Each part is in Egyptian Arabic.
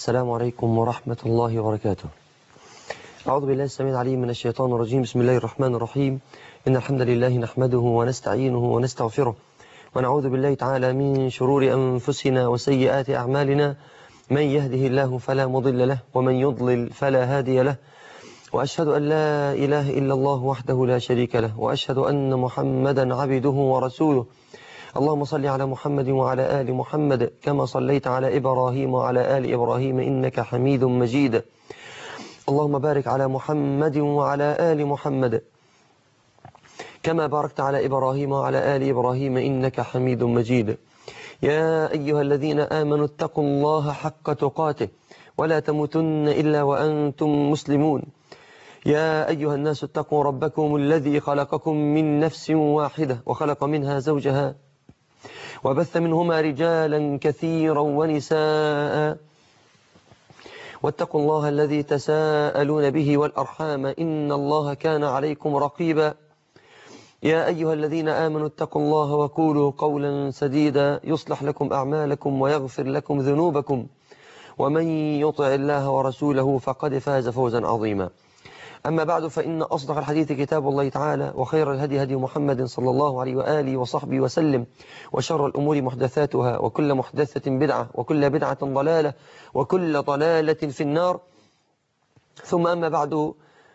السلام عليكم ورحمة الله وبركاته أعوذ بالله السميع العليم من الشيطان الرجيم بسم الله الرحمن الرحيم إن الحمد لله نحمده ونستعينه ونستغفره ونعوذ بالله تعالى من شرور أنفسنا وسيئات أعمالنا من يهده الله فلا مضل له ومن يضلل فلا هادي له وأشهد أن لا إله إلا الله وحده لا شريك له وأشهد أن محمدا عبده ورسوله اللهم صل على محمد وعلى آل محمد كما صليت على إبراهيم وعلى آل إبراهيم إنك حميد مجيد اللهم بارك على محمد وعلى آل محمد كما باركت على إبراهيم وعلى آل إبراهيم إنك حميد مجيد يا أيها الذين آمنوا اتقوا الله حق تقاته ولا تموتن إلا وأنتم مسلمون يا أيها الناس اتقوا ربكم الذي خلقكم من نفس واحدة وخلق منها زوجها وبث منهما رجالا كثيرا ونساء واتقوا الله الذي تساءلون به والأرحام إن الله كان عليكم رقيبا يا أيها الذين آمنوا اتقوا الله وقولوا قولا سديدا يصلح لكم أعمالكم ويغفر لكم ذنوبكم ومن يطع الله ورسوله فقد فاز فوزا عظيما أما بعد فإن أصدق الحديث كتاب الله تعالى وخير الهدي هدي محمد صلى الله عليه وآله وصحبه وسلم وشر الأمور محدثاتها وكل محدثة بدعة وكل بدعة ضلالة وكل ضلالة في النار ثم أما بعد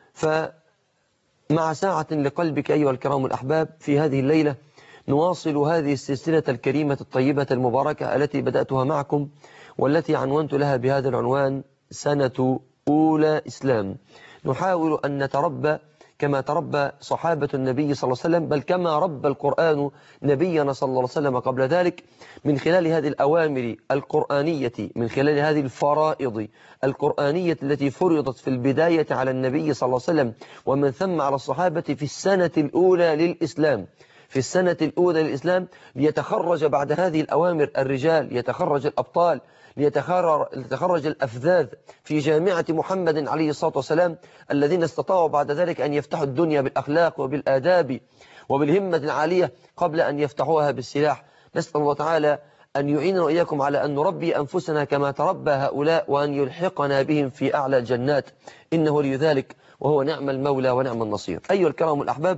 فمع ساعة لقلبك أيها الكرام الأحباب في هذه الليلة نواصل هذه السلسلة الكريمة الطيبة المباركة التي بدأتها معكم والتي عنونت لها بهذا العنوان سنة أولى إسلام نحاول أن نتربى كما تربى صحابة النبي صلى الله عليه وسلم بل كما ربى القرآن نبينا صلى الله عليه وسلم قبل ذلك من خلال هذه الأوامر القرآنية من خلال هذه الفرائض القرآنية التي فرضت في البداية على النبي صلى الله عليه وسلم ومن ثم على الصحابة في السنة الأولى للإسلام في السنة الأولى للإسلام ليتخرج بعد هذه الأوامر الرجال يتخرج الأبطال ليتخرج الأفذاذ في جامعة محمد عليه الصلاة والسلام الذين استطاعوا بعد ذلك أن يفتحوا الدنيا بالأخلاق وبالآداب وبالهمة العالية قبل أن يفتحوها بالسلاح نسأل الله تعالى أن يعيننا وإياكم على أن نربي أنفسنا كما تربى هؤلاء وأن يلحقنا بهم في أعلى الجنات إنه لذلك وهو نعم المولى ونعم النصير أيها الكرام الأحباب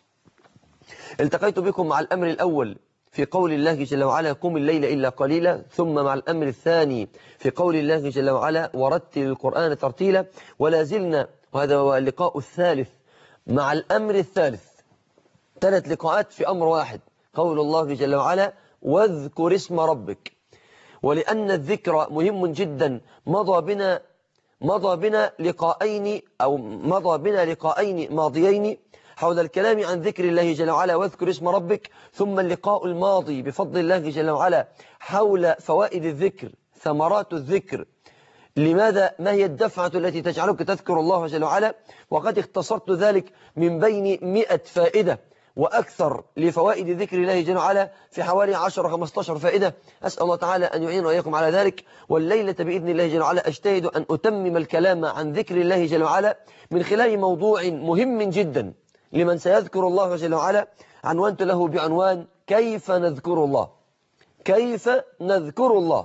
التقيت بكم مع الأمر الأول في قول الله جل وعلا قم الليل إلا قليلا ثم مع الأمر الثاني في قول الله جل وعلا ورتل القرآن ترتيلا ولا زلنا وهذا هو اللقاء الثالث مع الأمر الثالث ثلاث لقاءات في أمر واحد قول الله جل وعلا واذكر اسم ربك ولأن الذكر مهم جدا مضى بنا مضى بنا لقاءين أو مضى بنا لقاءين ماضيين حول الكلام عن ذكر الله جل وعلا واذكر اسم ربك ثم اللقاء الماضي بفضل الله جل وعلا حول فوائد الذكر ثمرات الذكر لماذا ما هي الدفعة التي تجعلك تذكر الله جل وعلا وقد اختصرت ذلك من بين مئة فائدة وأكثر لفوائد ذكر الله جل وعلا في حوالي 10-15 فائدة أسأل الله تعالى أن يعين وإياكم على ذلك والليلة بإذن الله جل وعلا أجتهد أن أتمم الكلام عن ذكر الله جل وعلا من خلال موضوع مهم جدا لمن سيذكر الله جل وعلا عنوانت له بعنوان كيف نذكر الله كيف نذكر الله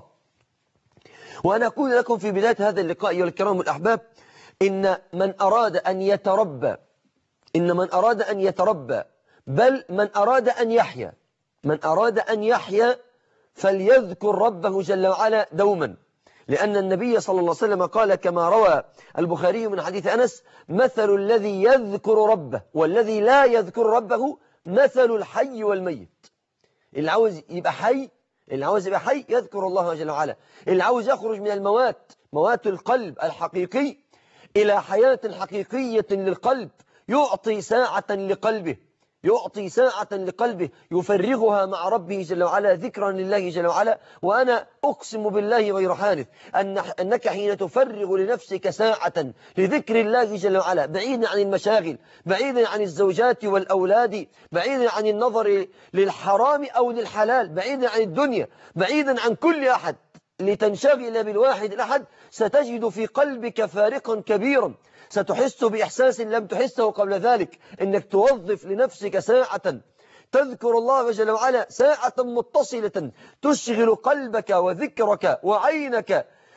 وأنا أقول لكم في بداية هذا اللقاء أيها الكرام الأحباب إن من أراد أن يتربى إن من أراد أن يتربى بل من أراد أن يحيا من أراد أن يحيا فليذكر ربه جل وعلا دوما لأن النبي صلى الله عليه وسلم قال كما روى البخاري من حديث أنس مثل الذي يذكر ربه والذي لا يذكر ربه مثل الحي والميت اللي عاوز يبقى حي اللي عاوز يبقى حي يذكر الله جل وعلا اللي عاوز يخرج من الموات موات القلب الحقيقي إلى حياة حقيقية للقلب يعطي ساعة لقلبه يعطي ساعة لقلبه يفرغها مع ربه جل وعلا ذكرا لله جل وعلا وأنا أقسم بالله غير حانث أن أنك حين تفرغ لنفسك ساعة لذكر الله جل وعلا بعيدا عن المشاغل بعيدا عن الزوجات والأولاد بعيدا عن النظر للحرام أو للحلال بعيدا عن الدنيا بعيدا عن كل أحد لتنشغل بالواحد الأحد ستجد في قلبك فارقا كبيرا ستحس بإحساس لم تحسه قبل ذلك إنك توظف لنفسك ساعة تذكر الله جل وعلا ساعة متصلة تشغل قلبك وذكرك وعينك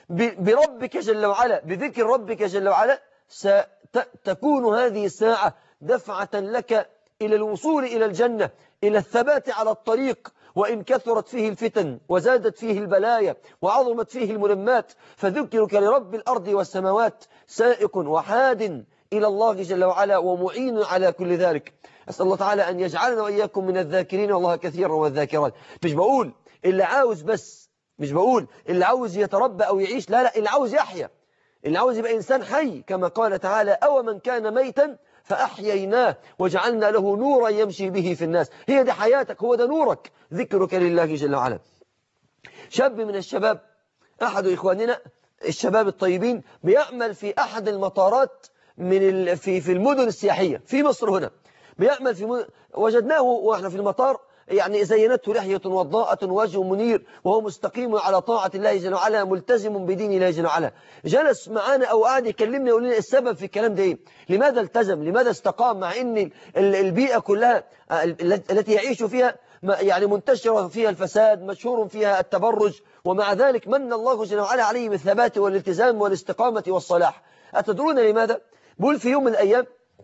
بربك جل وعلا بذكر ربك جل وعلا ستكون هذه الساعة دفعة لك إلى الوصول إلى الجنة إلى الثبات على الطريق وإن كثرت فيه الفتن وزادت فيه البلايا وعظمت فيه الملمات فذكرك لرب الأرض والسماوات سائق وحاد إلى الله جل وعلا ومعين على كل ذلك أسأل الله تعالى أن يجعلنا وإياكم من الذاكرين والله كثيرا والذاكرات مش بقول اللي عاوز بس مش بقول اللي عاوز يتربى أو يعيش لا لا اللي عاوز يحيا اللي عاوز يبقى إنسان حي كما قال تعالى أو من كان ميتا فأحييناه وجعلنا له نورا يمشي به في الناس هي دي حياتك هو ده نورك ذكرك لله جل وعلا شاب من الشباب أحد إخواننا الشباب الطيبين بيعمل في أحد المطارات من في في المدن السياحية في مصر هنا بيعمل في مدن وجدناه واحنا في المطار يعني زينته لحية وضاءة وجه منير وهو مستقيم على طاعة الله جل وعلا ملتزم بدين الله جل وعلا جلس معانا أو قاعد يكلمنا يقول لنا السبب في الكلام ده إيه لماذا التزم لماذا استقام مع أن البيئة كلها التي يعيش فيها يعني منتشرة فيها الفساد مشهور فيها التبرج ومع ذلك من الله جل وعلا عليه بالثبات والالتزام والاستقامة والصلاح أتدرون لماذا؟ بقول في يوم من الأيام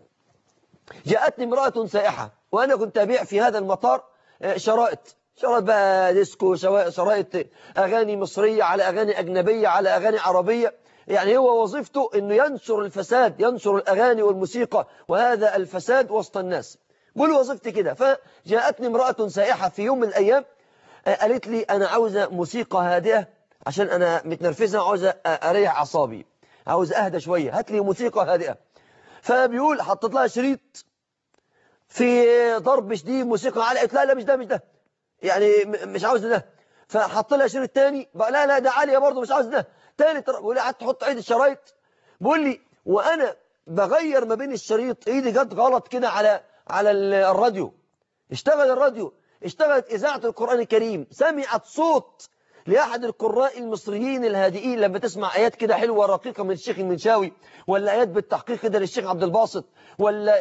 جاءتني امرأة سائحة وأنا كنت أبيع في هذا المطار شرائط شرائط بقى ديسكو شرائط أغاني مصرية على أغاني أجنبية على أغاني عربية يعني هو وظيفته أنه ينشر الفساد ينشر الأغاني والموسيقى وهذا الفساد وسط الناس بقول وظيفتي كده فجاءتني امرأة سائحة في يوم من الأيام قالت لي أنا عاوزة موسيقى هادئة عشان أنا متنرفزة عاوزة أريح أعصابي عاوز أهدى شوية هات لي موسيقى هادئة فبيقول حطت لها شريط في ضرب شديد موسيقى عالية لا لا مش ده مش ده يعني مش عاوز ده فحط لها شريط تاني لا لا ده عالية برضه مش عاوز ده تالت بيقول لي قعدت تحط عيد الشرايط بيقول لي وانا بغير ما بين الشريط ايدي جت غلط كده على على الراديو اشتغل الراديو اشتغلت إذاعة القرآن الكريم سمعت صوت لأحد القراء المصريين الهادئين لما تسمع آيات كده حلوة رقيقة من الشيخ المنشاوي ولا آيات بالتحقيق كده للشيخ عبد الباسط ولا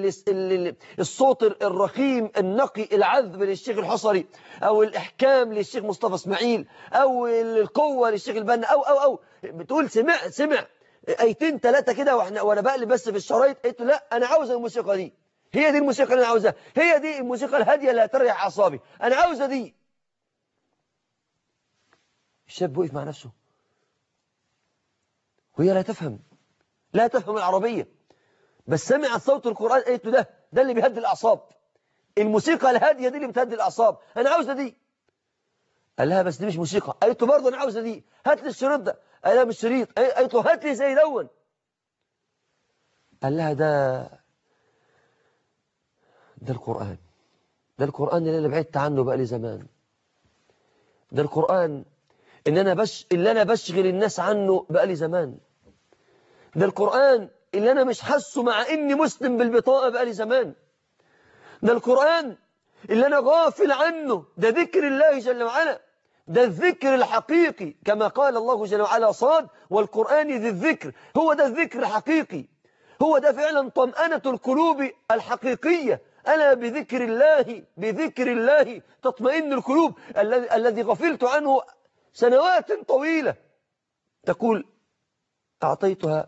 الصوت الرخيم النقي العذب للشيخ الحصري أو الإحكام للشيخ مصطفى اسماعيل أو القوة للشيخ البنا أو أو أو بتقول سمع سمع ايتين ثلاثة كده واحنا وانا بقلب بس في الشرايط قلت لا انا عاوز الموسيقى دي هي دي الموسيقى اللي انا عاوزها هي دي الموسيقى الهادية اللي هتريح اعصابي انا عاوزة دي الشاب وقف مع نفسه وهي لا تفهم لا تفهم العربية بس سمعت صوت القرآن قالت له ده ده اللي بيهدي الأعصاب الموسيقى الهادية دي اللي بتهدي الأعصاب أنا عاوزة دي قال لها بس دي مش موسيقى قالت له برضه أنا عاوزة دي هات لي الشريط ده قال لها مش شريط قالت له هات لي زي دون قال لها ده ده القرآن ده القرآن اللي أنا بعدت عنه بقى لي زمان ده القرآن إن أنا بش اللي أنا بشغل الناس عنه بقى لي زمان ده القرآن اللي أنا مش حاسه مع إني مسلم بالبطاقة بقى لي زمان ده القرآن اللي أنا غافل عنه ده ذكر الله جل وعلا ده الذكر الحقيقي كما قال الله جل وعلا صاد والقرآن ذي الذكر هو ده الذكر الحقيقي هو ده فعلا طمأنة القلوب الحقيقية ألا بذكر الله بذكر الله تطمئن القلوب الذي غفلت عنه سنوات طويلة تقول أعطيتها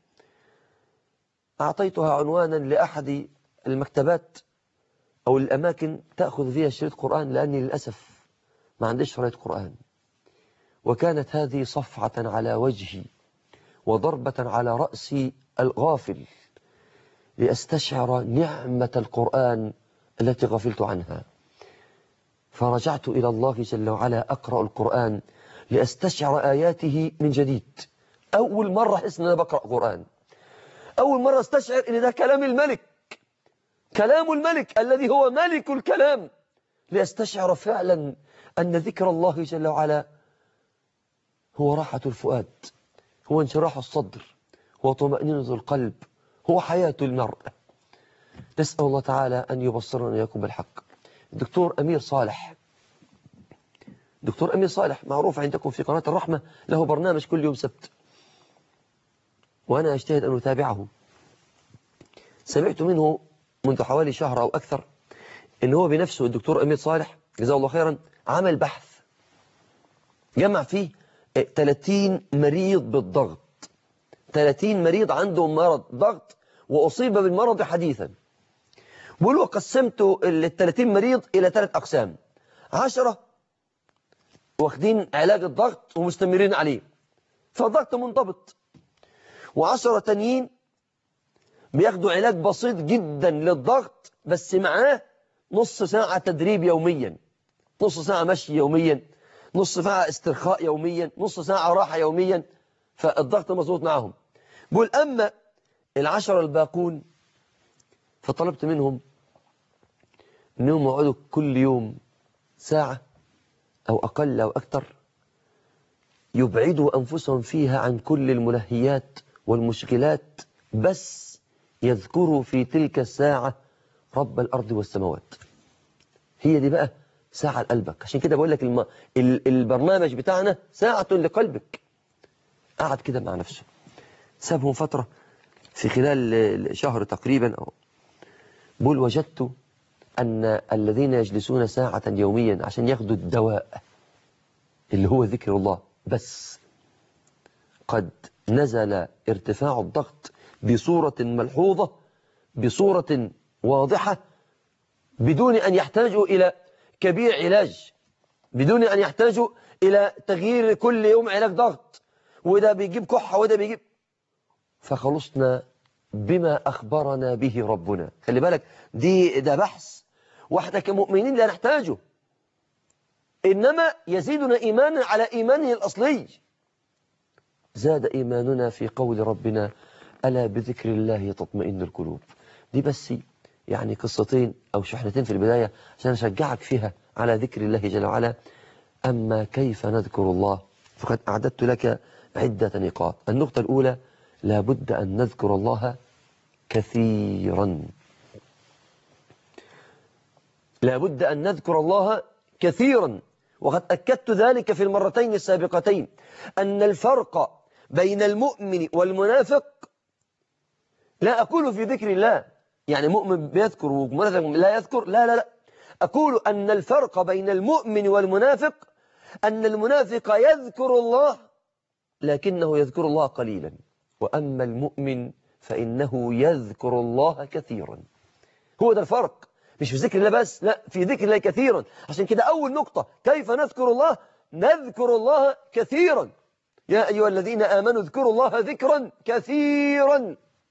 أعطيتها عنوانا لأحد المكتبات أو الأماكن تأخذ فيها شريط قرآن لأني للأسف ما عنديش شريط قرآن وكانت هذه صفعة على وجهي وضربة على رأسي الغافل لأستشعر نعمة القرآن التي غفلت عنها فرجعت إلى الله جل وعلا أقرأ القرآن لأستشعر آياته من جديد أول مرة أحس أن أنا بقرأ قرآن أول مرة استشعر أن ده كلام الملك كلام الملك الذي هو ملك الكلام لأستشعر فعلا أن ذكر الله جل وعلا هو راحة الفؤاد هو انشراح الصدر هو طمأنينة القلب هو حياة المرء نسأل الله تعالى أن يبصرنا إياكم بالحق الدكتور أمير صالح دكتور أمير صالح معروف عندكم في قناة الرحمة له برنامج كل يوم سبت وأنا أجتهد أن أتابعه سمعت منه منذ حوالي شهر أو أكثر إن هو بنفسه الدكتور أمير صالح جزاه الله خيرا عمل بحث جمع فيه 30 مريض بالضغط 30 مريض عندهم مرض ضغط وأصيب بالمرض حديثا بيقولوا قسمت ال 30 مريض إلى ثلاث أقسام 10 واخدين علاج الضغط ومستمرين عليه فالضغط منضبط وعشرة تانيين بياخدوا علاج بسيط جدا للضغط بس معاه نص ساعة تدريب يوميا نص ساعة مشي يوميا نص ساعة استرخاء يوميا نص ساعة راحة يوميا فالضغط مظبوط معهم بقول أما العشرة الباقون فطلبت منهم أنهم يقعدوا كل يوم ساعة أو أقل أو أكثر يبعدوا أنفسهم فيها عن كل الملهيات والمشكلات بس يذكروا في تلك الساعة رب الأرض والسماوات هي دي بقى ساعة لقلبك عشان كده بقول لك الم... البرنامج بتاعنا ساعة لقلبك قعد كده مع نفسه سابهم فترة في خلال شهر تقريبا أو بقول وجدت أن الذين يجلسون ساعة يوميا عشان ياخدوا الدواء اللي هو ذكر الله بس قد نزل ارتفاع الضغط بصورة ملحوظة بصورة واضحة بدون أن يحتاجوا إلى كبير علاج بدون أن يحتاجوا إلى تغيير كل يوم علاج ضغط وده بيجيب كحة وده بيجيب فخلصنا بما أخبرنا به ربنا خلي بالك دي ده بحث واحنا كمؤمنين لا نحتاجه إنما يزيدنا إيمانا على إيمانه الأصلي زاد إيماننا في قول ربنا ألا بذكر الله تطمئن القلوب دي بس يعني قصتين أو شحنتين في البداية عشان أشجعك فيها على ذكر الله جل وعلا أما كيف نذكر الله فقد أعددت لك عدة نقاط النقطة الأولى لابد أن نذكر الله كثيرا لابد أن نذكر الله كثيرا وقد أكدت ذلك في المرتين السابقتين أن الفرق بين المؤمن والمنافق لا أقول في ذكر الله يعني مؤمن بيذكر ومنافق لا يذكر لا لا لا أقول أن الفرق بين المؤمن والمنافق أن المنافق يذكر الله لكنه يذكر الله قليلا وأما المؤمن فإنه يذكر الله كثيرا هو ده الفرق مش في ذكر الله بس لا في ذكر الله كثيرا عشان كده أول نقطة كيف نذكر الله نذكر الله كثيرا يا أيها الذين آمنوا اذكروا الله ذكرا كثيرا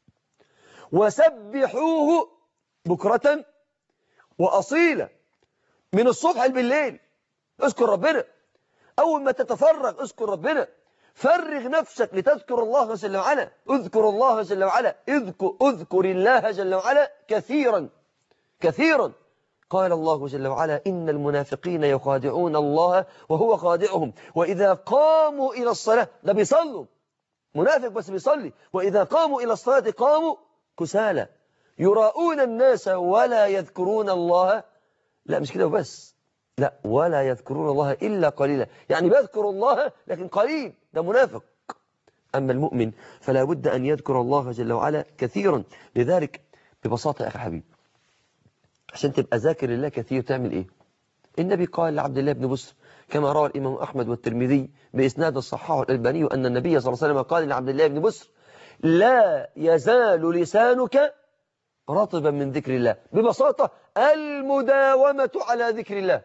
وسبحوه بكرة وأصيلا من الصبح بالليل اذكر ربنا أول ما تتفرغ اذكر ربنا فرغ نفسك لتذكر الله جل وعلا اذكر الله جل وعلا اذكر, اذكر الله جل وعلا كثيرا كثيرا قال الله جل وعلا إن المنافقين يخادعون الله وهو خادعهم وإذا قاموا إلى الصلاة ده بيصلوا منافق بس بيصلي وإذا قاموا إلى الصلاة قاموا كسالى يراؤون الناس ولا يذكرون الله لا مش كده وبس لا ولا يذكرون الله إلا قليلا يعني بيذكر الله لكن قليل ده منافق أما المؤمن فلا بد أن يذكر الله جل وعلا كثيرا لذلك ببساطة يا أخي حبيب عشان تبقى ذاكر الله كثير تعمل إيه النبي قال لعبد الله بن بسر كما روى الإمام أحمد والترمذي بإسناد الصحاح الألباني أن النبي صلى الله عليه وسلم قال لعبد الله بن بسر لا يزال لسانك رطبا من ذكر الله ببساطة المداومة على ذكر الله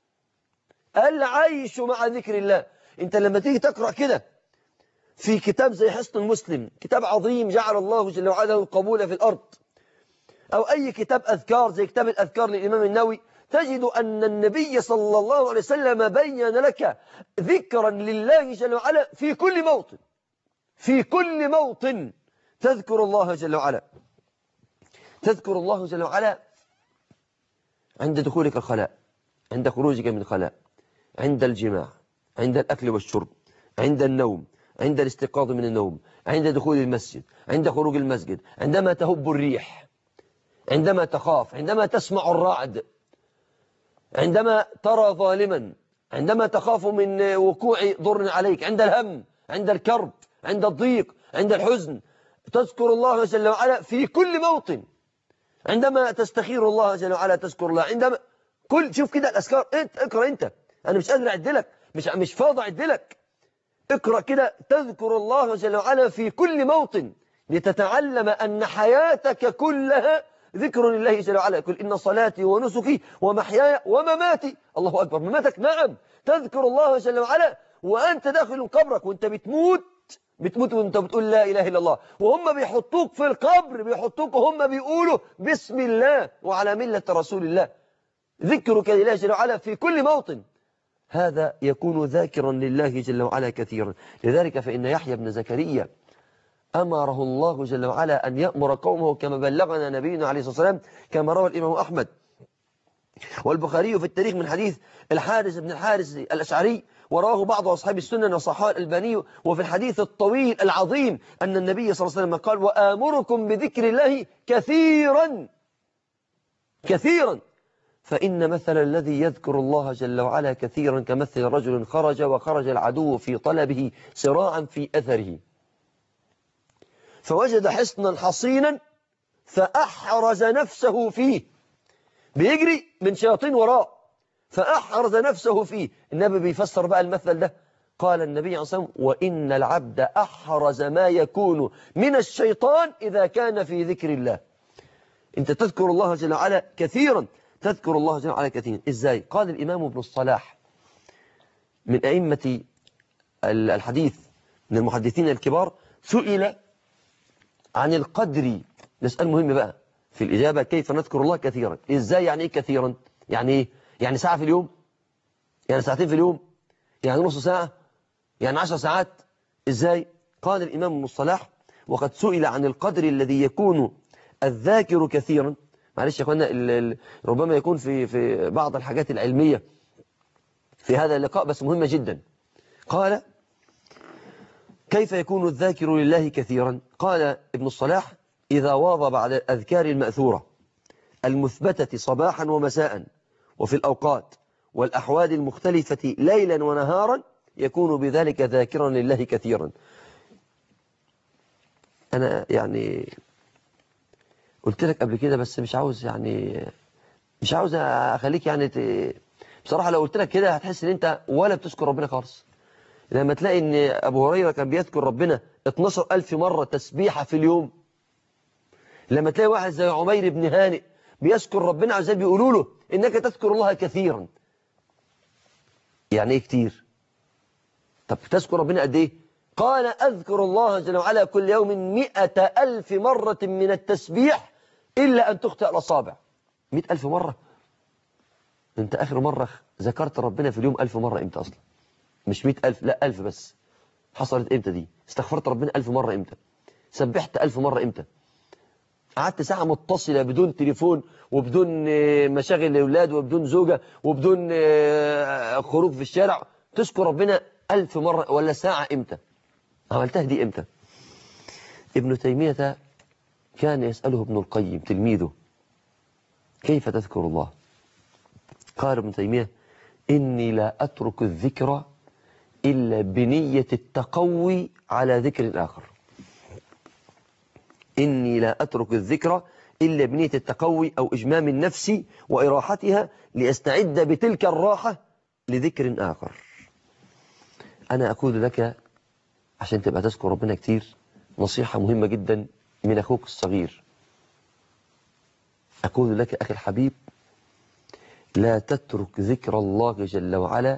العيش مع ذكر الله انت لما تيجي تقرأ كده في كتاب زي حصن المسلم كتاب عظيم جعل الله جل وعلا القبول في الأرض أو أي كتاب أذكار زي كتاب الأذكار للإمام النووي تجد أن النبي صلى الله عليه وسلم بين لك ذكرا لله جل وعلا في كل موطن في كل موطن تذكر الله جل وعلا تذكر الله جل وعلا عند دخولك الخلاء عند خروجك من الخلاء عند الجماع عند الأكل والشرب عند النوم عند الاستيقاظ من النوم عند دخول المسجد عند خروج المسجد عندما تهب الريح عندما تخاف عندما تسمع الرعد عندما ترى ظالما عندما تخاف من وقوع ضر عليك عند الهم عند الكرب عند الضيق عند الحزن تذكر الله جل وعلا في كل موطن عندما تستخير الله جل وعلا تذكر الله عندما كل شوف كده الأذكار انت اقرأ انت أنا مش قادر أعد لك مش مش فاضي أعد لك اقرأ كده تذكر الله جل وعلا في كل موطن لتتعلم أن حياتك كلها ذكر لله جل وعلا يقول إن صلاتي ونسكي ومحياي ومماتي الله أكبر مماتك نعم تذكر الله جل وعلا وأنت داخل قبرك وأنت بتموت بتموت وأنت بتقول لا إله إلا الله وهم بيحطوك في القبر بيحطوك وهم بيقولوا بسم الله وعلى ملة رسول الله ذكرك لله جل وعلا في كل موطن هذا يكون ذاكرا لله جل وعلا كثيرا لذلك فإن يحيى بن زكريا أمره الله جل وعلا أن يأمر قومه كما بلغنا نبينا عليه الصلاة والسلام كما روى الإمام أحمد والبخاري في التاريخ من حديث الحارث بن الحارث الأشعري ورواه بعض أصحاب السنن وصحاء الألباني وفي الحديث الطويل العظيم أن النبي صلى الله عليه وسلم قال وآمركم بذكر الله كثيرا كثيرا فإن مثل الذي يذكر الله جل وعلا كثيرا كمثل رجل خرج وخرج العدو في طلبه سراعا في أثره فوجد حصنا حصينا فأحرز نفسه فيه بيجري من شياطين وراه فأحرز نفسه فيه النبي بيفسر بقى المثل ده قال النبي عليه الصلاة والسلام وإن العبد أحرز ما يكون من الشيطان إذا كان في ذكر الله أنت تذكر الله جل وعلا كثيرا تذكر الله جل وعلا كثيرا إزاي قال الإمام ابن الصلاح من أئمة الحديث من المحدثين الكبار سئل عن القدر نسأل مهم بقى في الإجابة كيف نذكر الله كثيرا إزاي يعني إيه كثيرا يعني إيه يعني ساعة في اليوم يعني ساعتين في اليوم يعني نص ساعة يعني عشر ساعات إزاي قال الإمام ابن الصلاح وقد سئل عن القدر الذي يكون الذاكر كثيرا معلش يا اخوانا ربما يكون في في بعض الحاجات العلمية في هذا اللقاء بس مهمة جدا قال كيف يكون الذاكر لله كثيرا قال ابن الصلاح إذا واظب على الأذكار المأثورة المثبتة صباحا ومساء وفي الأوقات والأحوال المختلفة ليلا ونهارا يكون بذلك ذاكرا لله كثيرا أنا يعني قلت لك قبل كده بس مش عاوز يعني مش عاوز أخليك يعني ت... بصراحة لو قلت لك كده هتحس ان انت ولا بتذكر ربنا خالص لما تلاقي ان ابو هريرة كان بيذكر ربنا 12 ألف مرة تسبيحة في اليوم لما تلاقي واحد زي عمير بن هانئ بيذكر ربنا زي بيقولوا له انك تذكر الله كثيرا يعني ايه كتير طب تذكر ربنا قد ايه قال أذكر الله جل وعلا كل يوم مئة ألف مرة من التسبيح إلا أن تخطئ الأصابع مئة ألف مرة أنت آخر مرة ذكرت ربنا في اليوم ألف مرة إمتى أصلا مش مئة ألف لا ألف بس حصلت إمتى دي استغفرت ربنا ألف مرة إمتى سبحت ألف مرة إمتى قعدت ساعة متصلة بدون تليفون وبدون مشاغل الأولاد وبدون زوجة وبدون خروج في الشارع تذكر ربنا ألف مرة ولا ساعة إمتى عملتها دي إمتى ابن تيمية كان يسأله ابن القيم تلميذه كيف تذكر الله قال ابن تيمية إني لا أترك الذكر إلا بنية التقوي على ذكر الآخر إني لا أترك الذكر إلا بنية التقوي أو إجمام النفس وإراحتها لأستعد بتلك الراحة لذكر آخر أنا أقول لك عشان تبقى تذكر ربنا كتير نصيحة مهمة جدا من أخوك الصغير أقول لك أخي الحبيب لا تترك ذكر الله جل وعلا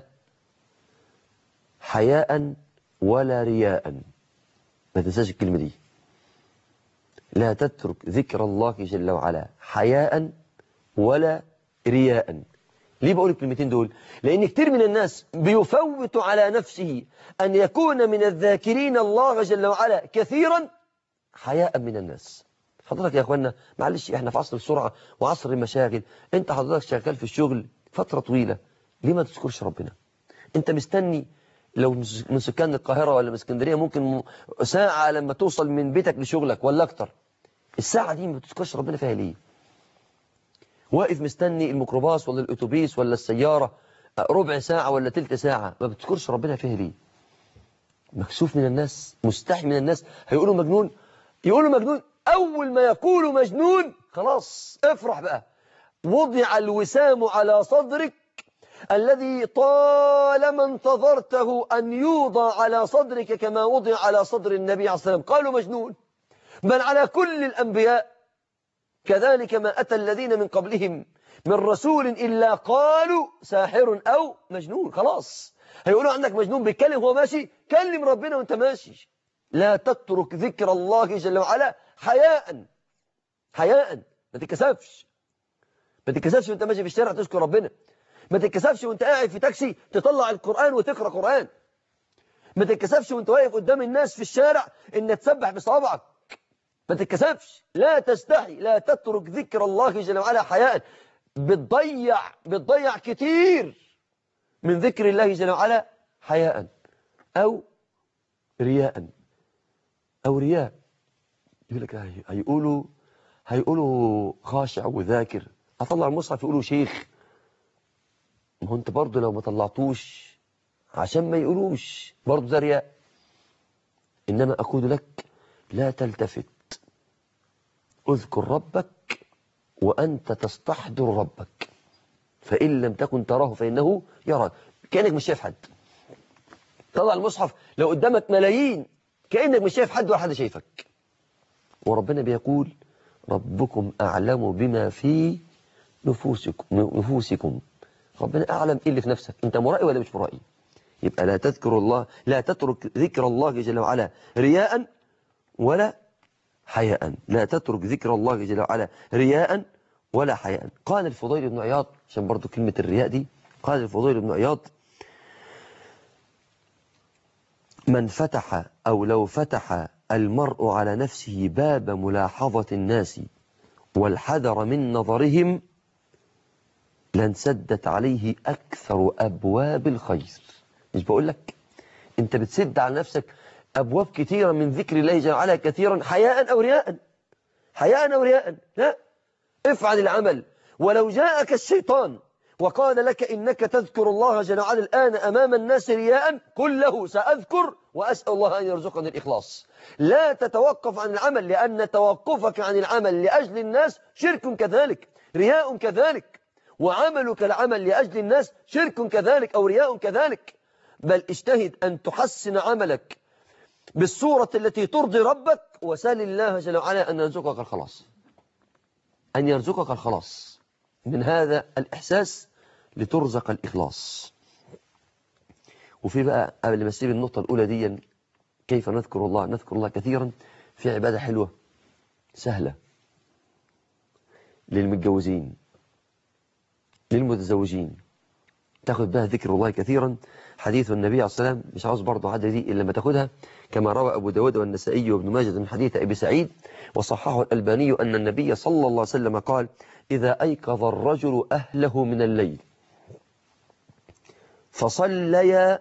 حياء ولا رياء ما تنساش الكلمة دي لا تترك ذكر الله جل وعلا حياء ولا رياء ليه بقول الكلمتين دول لأن كتير من الناس بيفوت على نفسه أن يكون من الذاكرين الله جل وعلا كثيرا حياء من الناس حضرتك يا أخوانا معلش إحنا في عصر السرعة وعصر المشاغل أنت حضرتك شغال في الشغل فترة طويلة ليه ما تذكرش ربنا أنت مستني لو من سكان القاهرة ولا من اسكندرية ممكن ساعة لما توصل من بيتك لشغلك ولا أكتر الساعة دي ما تذكرش ربنا فيها ليه واقف مستني الميكروباص ولا الاتوبيس ولا السيارة ربع ساعة ولا تلت ساعة ما بتذكرش ربنا فيها ليه مكسوف من الناس مستحي من الناس هيقولوا مجنون يقولوا مجنون أول ما يقولوا مجنون خلاص افرح بقى وضع الوسام على صدرك الذي طالما انتظرته أن يوضع على صدرك كما وضع على صدر النبي عليه الصلاة والسلام قالوا مجنون بل على كل الأنبياء كذلك ما أتى الذين من قبلهم من رسول إلا قالوا ساحر أو مجنون خلاص هيقولوا عندك مجنون بيتكلم هو ماشي كلم ربنا وانت ماشي لا تترك ذكر الله جل وعلا حياء حياء ما تتكسفش ما تتكسفش وانت ماشي في الشارع تذكر ربنا ما تتكسفش وانت قاعد في تاكسي تطلع القرآن وتقرأ قرآن ما تتكسفش وانت واقف قدام الناس في الشارع ان تسبح بصوابعك ما تتكسفش لا تستحي لا تترك ذكر الله جل وعلا حياء بتضيع بتضيع كتير من ذكر الله جل وعلا حياء أو رياء أو رياء يقول لك هيقولوا هيقولوا خاشع وذاكر أطلع المصحف يقولوا شيخ ما هو أنت برضه لو ما طلعتوش عشان ما يقولوش برضه ده رياء إنما أقول لك لا تلتفت اذكر ربك وأنت تستحضر ربك فإن لم تكن تراه فإنه يراك كأنك مش شايف حد طلع المصحف لو قدامك ملايين كأنك مش شايف حد ولا حد شايفك وربنا بيقول ربكم أعلم بما في نفوسكم, نفوسكم ربنا أعلم إيه اللي في نفسك أنت مرائي ولا مش مرائي يبقى لا تذكر الله لا تترك ذكر الله جل وعلا رياء ولا حياء لا تترك ذكر الله جل وعلا رياء ولا حياء قال الفضيل بن عياض عشان برضو كلمة الرياء دي قال الفضيل بن عياض من فتح أو لو فتح المرء على نفسه باب ملاحظة الناس والحذر من نظرهم لانسدت عليه أكثر أبواب الخير مش بقول لك أنت بتسد على نفسك أبواب كثيرة من ذكر الله جل وعلا كثيرا حياء أو رياء حياء أو رياء لا افعل العمل ولو جاءك الشيطان وقال لك إنك تذكر الله جل وعلا الآن أمام الناس رياء قل له سأذكر وأسأل الله أن يرزقني الإخلاص لا تتوقف عن العمل لأن توقفك عن العمل لأجل الناس شرك كذلك رياء كذلك وعملك العمل لأجل الناس شرك كذلك أو رياء كذلك بل اجتهد أن تحسن عملك بالصورة التي ترضي ربك وسال الله جل وعلا أن يرزقك الخلاص أن يرزقك الخلاص من هذا الإحساس لترزق الإخلاص وفي بقى قبل ما اسيب النقطة الأولى دي كيف نذكر الله نذكر الله كثيرا في عبادة حلوة سهلة للمتجوزين للمتزوجين تاخد بها ذكر الله كثيرا حديث النبي عليه الصلاة والسلام مش عاوز برضه عادة دي إلا لما تاخدها كما روى أبو داود والنسائي وابن ماجد من حديث أبي سعيد وصححه الألباني أن النبي صلى الله عليه وسلم قال إذا أيقظ الرجل أهله من الليل فصليا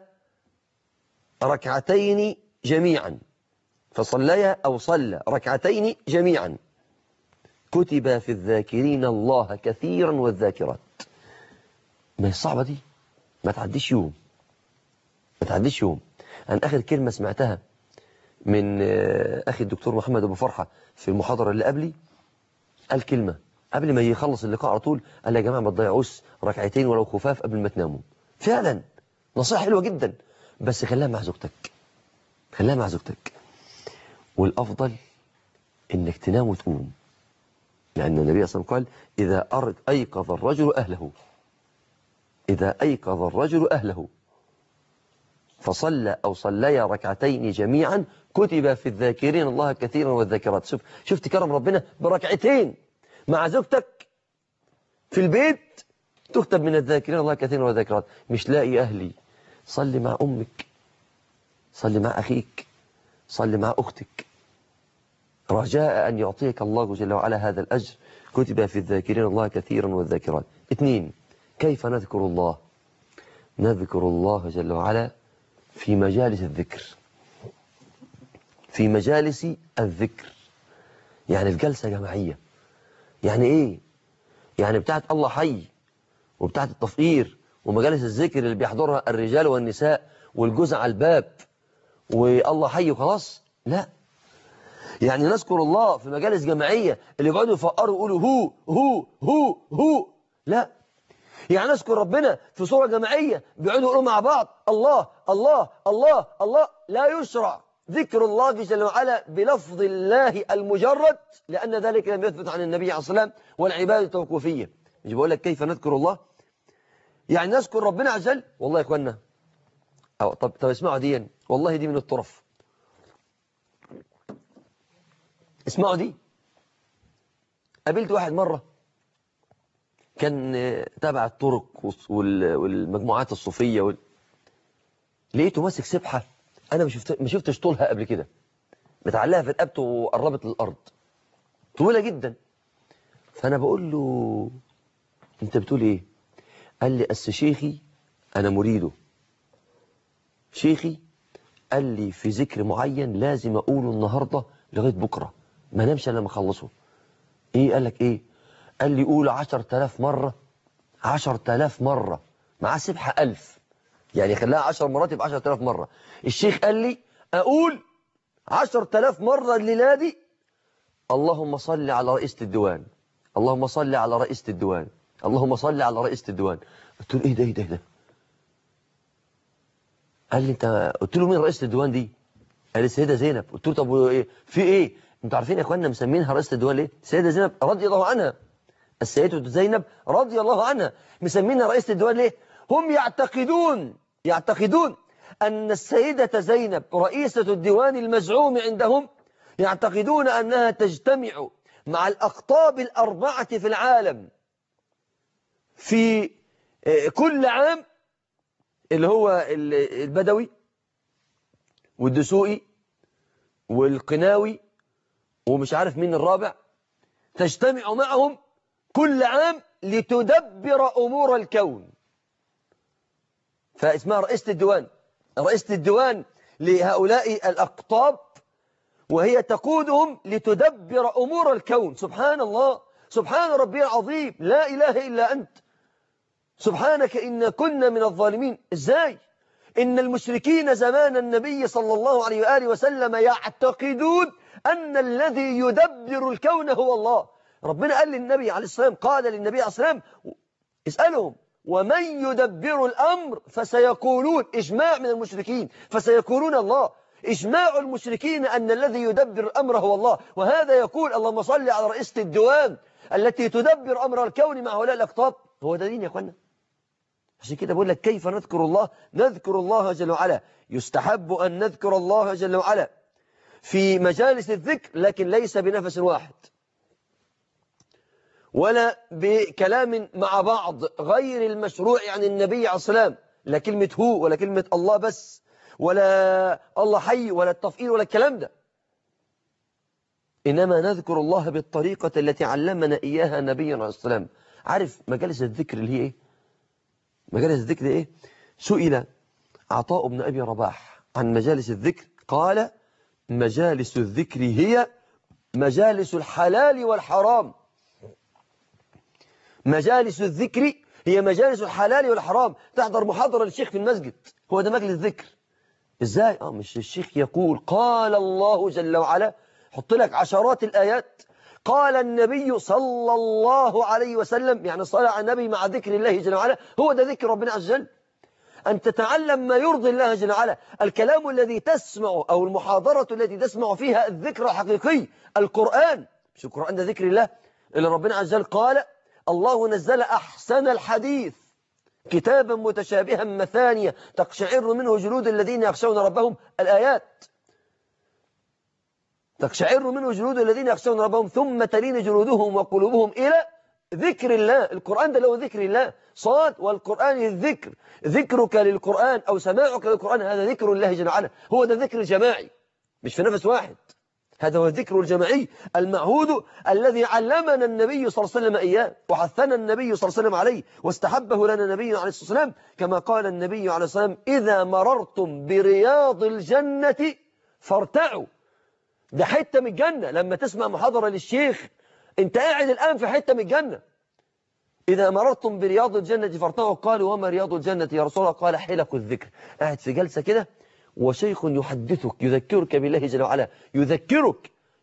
ركعتين جميعا فصليا أو صلى ركعتين جميعا كتب في الذاكرين الله كثيرا والذاكرات ما هي الصعبة دي ما تعديش يوم ما تعديش يوم أنا آخر كلمة سمعتها من أخي الدكتور محمد أبو فرحة في المحاضرة اللي قبلي قال كلمة قبل ما يخلص اللقاء على طول قال يا جماعة ما تضيعوش ركعتين ولو خفاف قبل ما تناموا فعلا نصيحة حلوة جدا بس خليها مع زوجتك خليها مع زوجتك والأفضل إنك تنام وتقوم لأن النبي صلى الله عليه وسلم قال إذا أرد أيقظ الرجل أهله إذا أيقظ الرجل أهله فصلى أو صليا ركعتين جميعا كتب في الذاكرين الله كثيرا والذاكرات شوف شفت كرم ربنا بركعتين مع زوجتك في البيت تكتب من الذاكرين الله كثيرا والذاكرات مش لاقي أهلي صلي مع أمك صلي مع أخيك صلي مع أختك رجاء أن يعطيك الله جل وعلا هذا الأجر كتب في الذاكرين الله كثيرا والذاكرات اثنين كيف نذكر الله نذكر الله جل وعلا في مجالس الذكر في مجالس الذكر يعني في جلسة جماعية يعني ايه يعني بتاعت الله حي وبتاعت التفقير ومجالس الذكر اللي بيحضرها الرجال والنساء والجوز على الباب والله حي وخلاص لا يعني نذكر الله في مجالس جماعية اللي يقعدوا يفقروا يقولوا هو هو هو هو لا يعني نذكر ربنا في صورة جماعية بيقعدوا يقولوا مع بعض الله الله الله الله لا يشرع ذكر الله جل وعلا بلفظ الله المجرد لأن ذلك لم يثبت عن النبي عليه الصلاة والسلام والعبادة توقفية مش بقول لك كيف نذكر الله يعني نذكر ربنا عز وجل والله يا اخوانا أو طب طب اسمعوا دي والله دي من الطرف اسمعوا دي قابلت واحد مرة كان تابع الطرق والمجموعات الصوفية وال... لقيته ماسك سبحة أنا ما شفت ما شفتش طولها قبل كده متعلقة في رقبته وقربت للأرض طويلة جدا فأنا بقول له أنت بتقول إيه قال لي أس شيخي أنا مريده شيخي قال لي في ذكر معين لازم أقوله النهاردة لغاية بكرة ما نمشي إلا لما أخلصه إيه قال لك إيه قال لي قول عشر تلاف مرة عشر تلاف مرة مع سبحة ألف يعني خلاها عشر مرات يبقى عشر تلاف مرة الشيخ قال لي أقول عشر تلاف مرة الليلة دي اللهم صل على رئيسة الديوان اللهم صل على رئيسة الديوان اللهم صل على رئيسة الديوان قلت له ايه ده ايه ده ايه ده قال لي انت قلت له مين رئيسة الديوان دي قال لي السيدة زينب قلت له طب ايه في ايه انتوا عارفين يا اخوانا مسمينها رئيسة الديوان ليه السيدة زينب رضي الله عنها السيدة زينب رضي الله عنها مسمينها رئيسة الديوان ليه هم يعتقدون يعتقدون أن السيدة زينب رئيسة الديوان المزعوم عندهم يعتقدون أنها تجتمع مع الأقطاب الأربعة في العالم في كل عام اللي هو البدوي والدسوقي والقناوي ومش عارف مين الرابع تجتمع معهم كل عام لتدبر أمور الكون فاسمها رئيسة الديوان رئيسة الديوان لهؤلاء الأقطاب وهي تقودهم لتدبر أمور الكون سبحان الله سبحان ربي العظيم لا إله إلا أنت سبحانك إن كنا من الظالمين إزاي إن المشركين زمان النبي صلى الله عليه وآله وسلم يعتقدون أن الذي يدبر الكون هو الله ربنا قال للنبي عليه السلام قال للنبي عليه السلام اسألهم ومن يدبر الأمر فسيقولون إجماع من المشركين فسيقولون الله إجماع المشركين أن الذي يدبر الأمر هو الله وهذا يقول اللهم صل على رئيسة الديوان التي تدبر أمر الكون مع هؤلاء الأقطاب هو ده دين يا أخوانا عشان كده بقول لك كيف نذكر الله نذكر الله جل وعلا يستحب أن نذكر الله جل وعلا في مجالس الذكر لكن ليس بنفس واحد ولا بكلام مع بعض غير المشروع عن النبي عليه السلام لا كلمة هو ولا كلمة الله بس ولا الله حي ولا التفقير ولا الكلام ده إنما نذكر الله بالطريقة التي علمنا إياها نبينا عليه السلام عارف مجالس الذكر اللي هي إيه مجالس الذكر إيه سئل عطاء بن أبي رباح عن مجالس الذكر قال مجالس الذكر هي مجالس الحلال والحرام مجالس الذكر هي مجالس الحلال والحرام تحضر محاضرة للشيخ في المسجد هو ده مجلس ذكر ازاي اه مش الشيخ يقول قال الله جل وعلا حط لك عشرات الآيات قال النبي صلى الله عليه وسلم يعني صلى على النبي مع ذكر الله جل وعلا هو ده ذكر ربنا عز وجل أن تتعلم ما يرضي الله جل وعلا الكلام الذي تسمع أو المحاضرة التي تسمع فيها الذكر الحقيقي القرآن مش القرآن ده ذكر الله اللي ربنا عز وجل قال الله نزل أحسن الحديث كتابا متشابها مثانية تقشعر منه جلود الذين يخشون ربهم الآيات تقشعر منه جلود الذين يخشون ربهم ثم تلين جلودهم وقلوبهم إلى ذكر الله القرآن ده له ذكر الله صاد والقرآن الذكر ذكرك للقرآن أو سماعك للقرآن هذا ذكر الله جل وعلا هو ده ذكر جماعي مش في نفس واحد هذا هو الذكر الجماعي المعهود الذي علمنا النبي صلى الله عليه وسلم إياه وحثنا النبي صلى الله عليه وسلم عليه واستحبه لنا النبي عليه الصلاة والسلام كما قال النبي عليه الصلاة والسلام إذا مررتم برياض الجنة فارتعوا ده حتة من الجنة لما تسمع محاضرة للشيخ انت قاعد الآن في حتة من الجنة إذا مررتم برياض الجنة فارتعوا قالوا وما رياض الجنة يا رسول الله قال حلق الذكر قاعد في جلسة كده وشيخ يحدثك يذكرك بالله جل وعلا يذكرك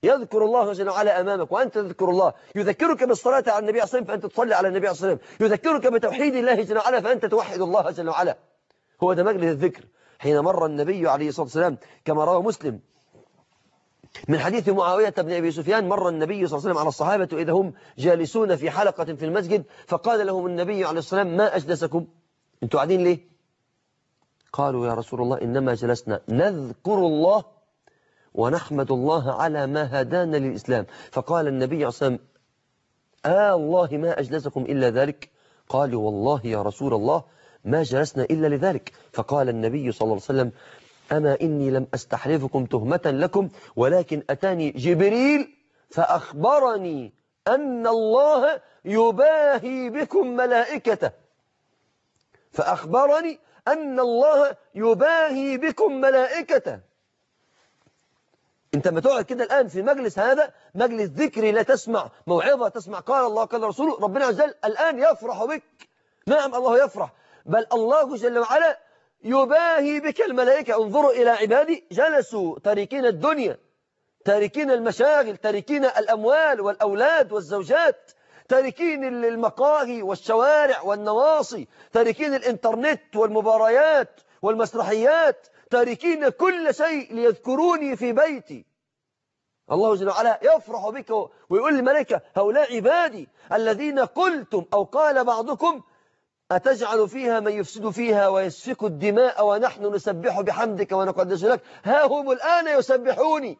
يذكر الله جل وعلا أمامك وأنت تذكر الله يذكرك بالصلاة على النبي عليه الصلاة والسلام فأنت تصلي على النبي عليه الصلاة والسلام يذكرك بتوحيد الله جل وعلا فأنت توحد الله جل وعلا هو ده مجلس الذكر حين مر النبي عليه الصلاة والسلام كما روى مسلم من حديث معاوية بن أبي سفيان مر النبي صلى الله عليه وسلم على الصحابة إذا هم جالسون في حلقة في المسجد فقال لهم النبي عليه الصلاة والسلام ما أجلسكم أنتوا قاعدين ليه قالوا يا رسول الله إنما جلسنا نذكر الله ونحمد الله على ما هدانا للإسلام فقال النبي عليه الصلاة والسلام آه الله ما أجلسكم إلا ذلك قالوا والله يا رسول الله ما جلسنا إلا لذلك فقال النبي صلى الله عليه وسلم أما إني لم أستحلفكم تهمة لكم ولكن أتاني جبريل فأخبرني أن الله يباهي بكم ملائكته فأخبرني أن الله يباهي بكم ملائكته انت ما تقعد كده الآن في مجلس هذا مجلس ذكري لا تسمع موعظة تسمع قال الله قال رسوله ربنا عز وجل الآن يفرح بك نعم الله يفرح بل الله جل وعلا يباهي بك الملائكة انظروا إلى عبادي جلسوا تاركين الدنيا تاركين المشاغل تاركين الأموال والأولاد والزوجات تاركين المقاهي والشوارع والنواصي تاركين الإنترنت والمباريات والمسرحيات تاركين كل شيء ليذكروني في بيتي الله جل وعلا يفرح بك ويقول للملائكة هؤلاء عبادي الذين قلتم أو قال بعضكم أتجعل فيها من يفسد فيها ويسفك الدماء ونحن نسبح بحمدك ونقدس لك ها هم الآن يسبحوني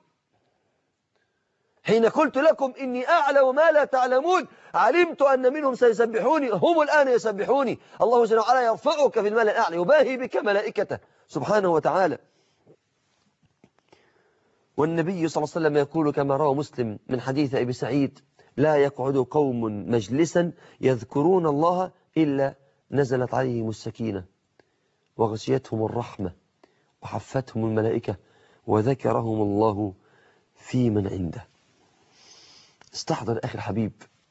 حين قلت لكم إني أعلم ما لا تعلمون علمت أن منهم سيسبحوني هم الآن يسبحوني الله جل وعلا يرفعك في الملأ الأعلى يباهي بك ملائكته سبحانه وتعالى والنبي صلى الله عليه وسلم يقول كما روى مسلم من حديث أبي سعيد لا يقعد قوم مجلسا يذكرون الله إلا نزلت عليهم السكينة وغشيتهم الرحمة وحفتهم الملائكة وذكرهم الله في من عنده استحضر أخي الحبيب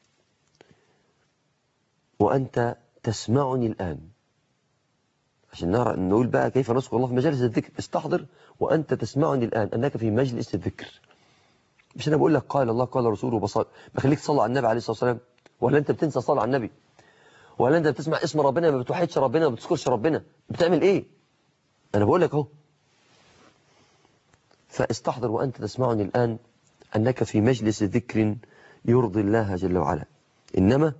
وأنت تسمعني الآن عشان نرى نقول بقى كيف نذكر الله في مجالس الذكر استحضر وأنت تسمعني الآن أنك في مجلس الذكر مش أنا بقول لك قال الله قال رسوله بصال بخليك تصلي على النبي عليه الصلاة والسلام ولا أنت بتنسى صلاة على النبي ولا أنت بتسمع اسم ربنا ما بتوحدش ربنا ما بتذكرش ربنا بتعمل إيه أنا بقول لك أهو فاستحضر وأنت تسمعني الآن أنك في مجلس ذكر يرضي الله جل وعلا إنما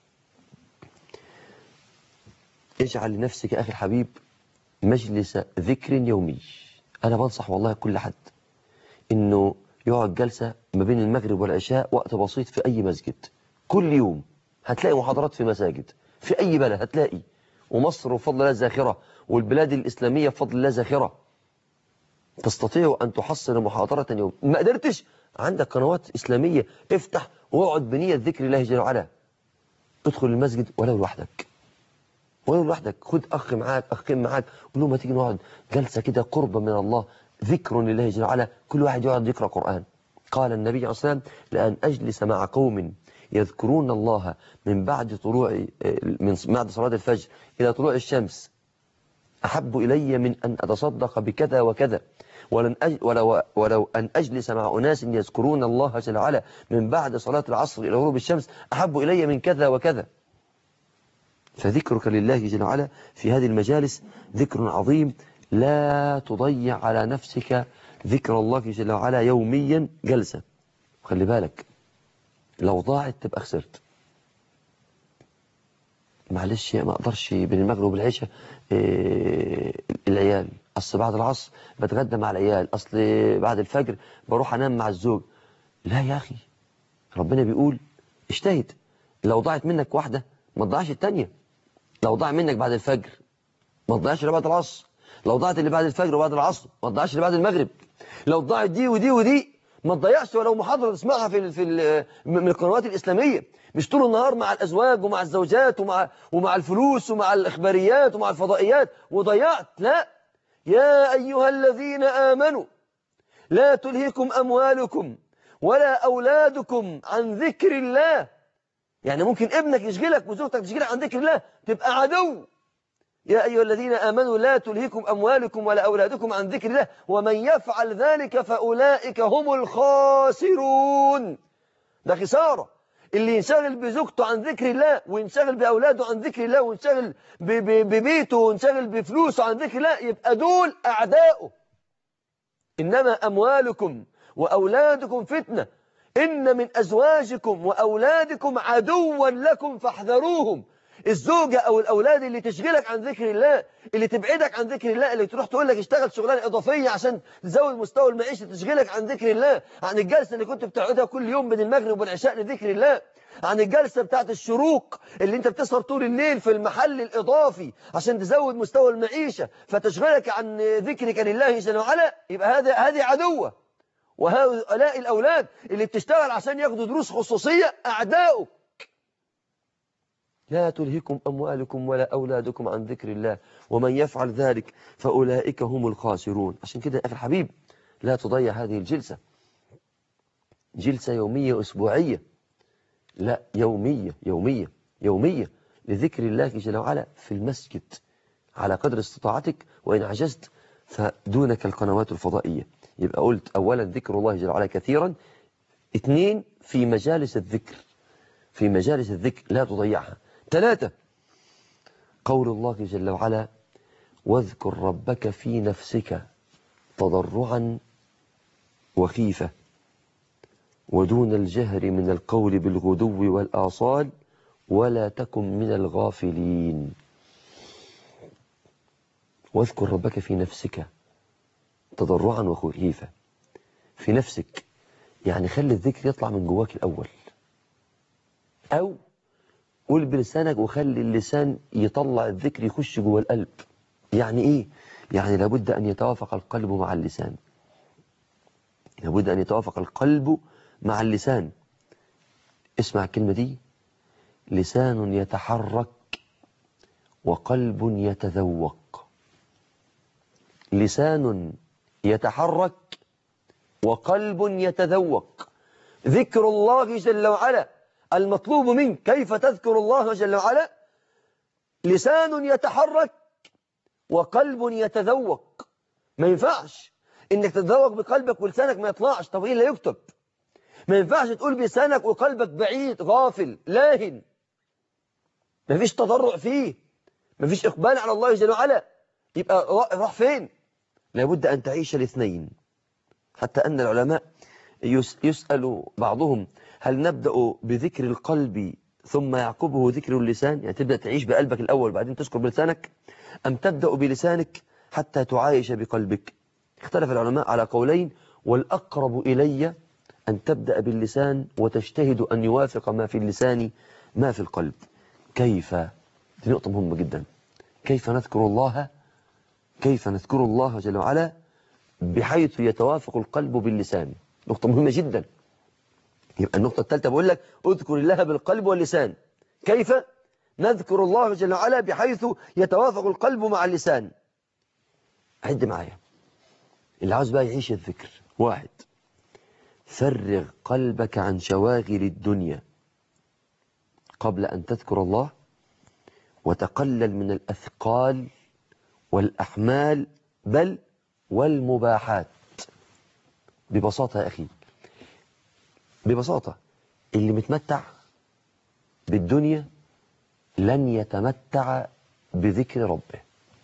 اجعل لنفسك أخي الحبيب مجلس ذكر يومي أنا بنصح والله كل حد إنه يقعد جلسة ما بين المغرب والعشاء وقت بسيط في أي مسجد كل يوم هتلاقي محاضرات في مساجد في أي بلد هتلاقي ومصر بفضل الله زاخرة والبلاد الإسلامية بفضل الله زاخرة تستطيع أن تحصل محاضرة يوم ما قدرتش عندك قنوات إسلامية افتح واقعد بنية ذكر الله جل وعلا ادخل المسجد ولو لوحدك ولو لوحدك خد أخ معاك أخين معاك قول لهم ما تيجي نقعد جلسة كده قرب من الله ذكر لله جل وعلا كل واحد يقعد يقرأ قرآن قال النبي عليه الصلاة والسلام لأن أجلس مع قوم يذكرون الله من بعد طلوع من بعد صلاة الفجر إلى طلوع الشمس أحب إلي من أن أتصدق بكذا وكذا ولن أج... ولو... ولو أن أجلس مع أناس يذكرون الله جل وعلا من بعد صلاة العصر إلى غروب الشمس أحب إلي من كذا وكذا فذكرك لله جل وعلا في هذه المجالس ذكر عظيم لا تضيع على نفسك ذكر الله جل وعلا يوميا جلسة خلي بالك لو ضاعت تبقى خسرت معلش ما اقدرش بين المغرب والعشاء إيه العيال اصل بعد العصر بتغدى مع العيال اصل بعد الفجر بروح انام مع الزوج لا يا اخي ربنا بيقول اجتهد لو ضاعت منك واحدة ما تضيعش التانية لو ضاع منك بعد الفجر ما تضيعش اللي بعد العصر لو ضاعت اللي بعد الفجر وبعد العصر ما تضيعش اللي بعد المغرب لو ضاعت دي ودي ودي ما تضيعش ولو محاضرة تسمعها في في من القنوات الإسلامية مش طول النهار مع الأزواج ومع الزوجات ومع ومع الفلوس ومع الإخباريات ومع الفضائيات وضيعت لا يا أيها الذين آمنوا لا تلهكم أموالكم ولا أولادكم عن ذكر الله يعني ممكن ابنك يشغلك وزوجتك تشغلك عن ذكر الله تبقى عدو يا أيها الذين آمنوا لا تلهكم أموالكم ولا أولادكم عن ذكر الله ومن يفعل ذلك فأولئك هم الخاسرون ده خسارة اللي ينشغل بزوجته عن ذكر الله وينشغل بأولاده عن ذكر الله وينشغل ببيته وينشغل بفلوسه عن ذكر الله يبقى دول أعداؤه إنما أموالكم وأولادكم فتنة إن من أزواجكم وأولادكم عدوا لكم فاحذروهم الزوجة أو الأولاد اللي تشغلك عن ذكر الله اللي تبعدك عن ذكر الله اللي تروح تقول لك اشتغل شغلانة إضافية عشان تزود مستوى المعيشة تشغلك عن ذكر الله عن الجلسة اللي كنت بتقعدها كل يوم بين المغرب والعشاء لذكر الله عن الجلسة بتاعت الشروق اللي انت بتسهر طول الليل في المحل الإضافي عشان تزود مستوى المعيشة فتشغلك عن ذكرك لله جل وعلا يبقى هذا هذه عدوة وهؤلاء الأولاد اللي بتشتغل عشان ياخدوا دروس خصوصية أعداؤك لا تلهكم أموالكم ولا أولادكم عن ذكر الله ومن يفعل ذلك فأولئك هم الخاسرون عشان كده أخي الحبيب لا تضيع هذه الجلسة جلسة يومية أسبوعية لا يومية يومية يومية لذكر الله جل وعلا في المسجد على قدر استطاعتك وإن عجزت فدونك القنوات الفضائية يبقى قلت أولا ذكر الله جل وعلا كثيرا اثنين في مجالس الذكر في مجالس الذكر لا تضيعها ثلاثة قول الله جل وعلا واذكر ربك في نفسك تضرعا وخيفة ودون الجهر من القول بالغدو والآصال ولا تكن من الغافلين واذكر ربك في نفسك تضرعا وخيفة في نفسك يعني خلي الذكر يطلع من جواك الأول أو قول بلسانك وخلي اللسان يطلع الذكر يخش جوه القلب يعني ايه يعني لابد ان يتوافق القلب مع اللسان لابد ان يتوافق القلب مع اللسان اسمع الكلمة دي لسان يتحرك وقلب يتذوق لسان يتحرك وقلب يتذوق ذكر الله جل وعلا المطلوب منك كيف تذكر الله جل وعلا لسان يتحرك وقلب يتذوق ما ينفعش انك تتذوق بقلبك ولسانك ما يطلعش طب ايه لا يكتب ما ينفعش تقول بلسانك وقلبك بعيد غافل لاهن ما فيش تضرع فيه ما فيش اقبال على الله جل وعلا يبقى راح فين لابد ان تعيش الاثنين حتى ان العلماء يسأل بعضهم هل نبدأ بذكر القلب ثم يعقبه ذكر اللسان يعني تبدأ تعيش بقلبك الأول بعدين تذكر بلسانك أم تبدأ بلسانك حتى تعايش بقلبك اختلف العلماء على قولين والأقرب إلي أن تبدأ باللسان وتجتهد أن يوافق ما في اللسان ما في القلب كيف دي نقطة مهمة جدا كيف نذكر الله كيف نذكر الله جل وعلا بحيث يتوافق القلب باللسان نقطة مهمة جدا يبقى النقطة الثالثة بقول لك اذكر الله بالقلب واللسان كيف نذكر الله جل وعلا بحيث يتوافق القلب مع اللسان عد معايا اللي عاوز بقى يعيش الذكر واحد فرغ قلبك عن شواغل الدنيا قبل أن تذكر الله وتقلل من الأثقال والأحمال بل والمباحات ببساطة يا أخي ببساطة اللي متمتع بالدنيا لن يتمتع بذكر ربه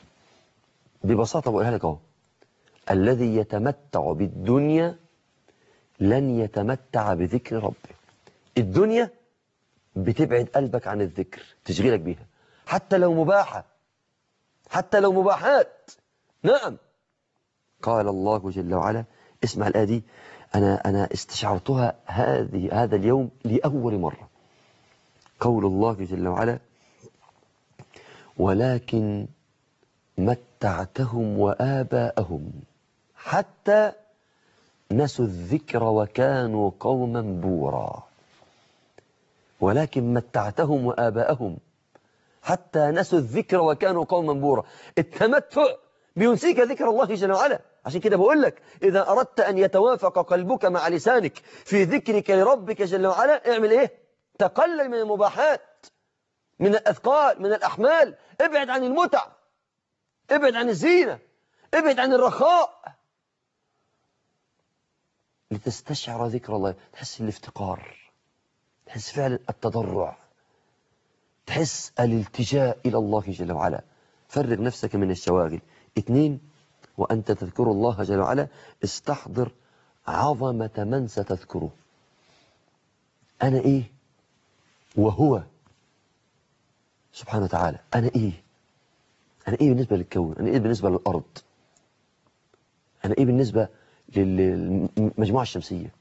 ببساطة بقولها لك اهو الذي يتمتع بالدنيا لن يتمتع بذكر ربه الدنيا بتبعد قلبك عن الذكر تشغلك بيها حتى لو مباحة حتى لو مباحات نعم قال الله جل وعلا اسمع الآية دي أنا, أنا استشعرتها هذه هذا اليوم لأول مرة قول الله جل وعلا ولكن متعتهم وآباءهم حتى نسوا الذكر وكانوا قوما بورا ولكن متعتهم وآباءهم حتى نسوا الذكر وكانوا قوما بورا التمتع بينسيك ذكر الله جل وعلا عشان كده بقول لك إذا أردت أن يتوافق قلبك مع لسانك في ذكرك لربك جل وعلا اعمل إيه تقلل من المباحات من الأثقال من الأحمال ابعد عن المتع ابعد عن الزينة ابعد عن الرخاء لتستشعر ذكر الله تحس الافتقار تحس فعلا التضرع تحس الالتجاء إلى الله جل وعلا فرغ نفسك من الشواغل اثنين وأنت تذكر الله جل وعلا استحضر عظمة من ستذكره أنا إيه وهو سبحانه وتعالى أنا إيه أنا إيه بالنسبة للكون أنا إيه بالنسبة للأرض أنا إيه بالنسبة للمجموعة الشمسية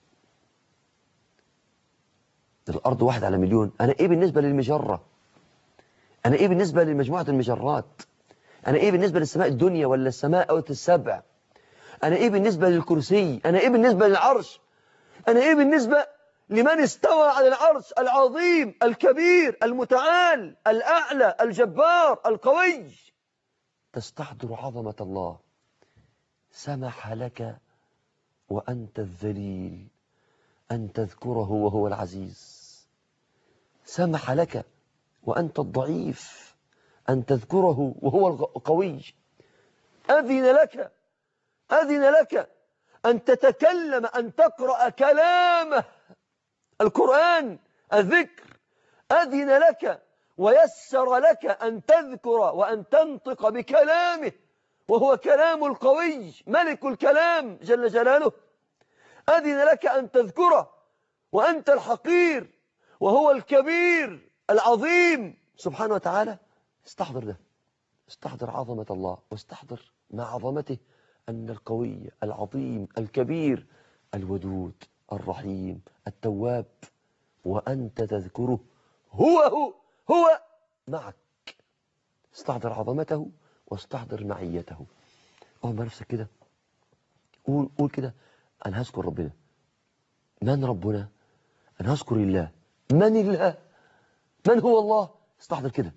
الأرض واحد على مليون أنا إيه بالنسبة للمجرة أنا إيه بالنسبة لمجموعة المجرات أنا إيه بالنسبة للسماء الدنيا ولا السماء أو السبع أنا إيه بالنسبة للكرسي أنا إيه بالنسبة للعرش أنا إيه بالنسبة لمن استوى على العرش العظيم الكبير المتعال الأعلى الجبار القوي تستحضر عظمة الله سمح لك وأنت الذليل أن تذكره وهو العزيز سمح لك وأنت الضعيف أن تذكره وهو القوي أذن لك أذن لك أن تتكلم أن تقرأ كلامه القرآن الذكر أذن لك ويسر لك أن تذكر وأن تنطق بكلامه وهو كلام القوي ملك الكلام جل جلاله أذن لك أن تذكره وأنت الحقير وهو الكبير العظيم سبحانه وتعالى استحضر ده استحضر عظمة الله واستحضر مع عظمته أن القوي العظيم الكبير الودود الرحيم التواب وأنت تذكره هو هو هو معك استحضر عظمته واستحضر معيته أول ما نفسك كده قول قول كده أنا هذكر ربنا من ربنا أنا هذكر الله من الله من هو الله استحضر كده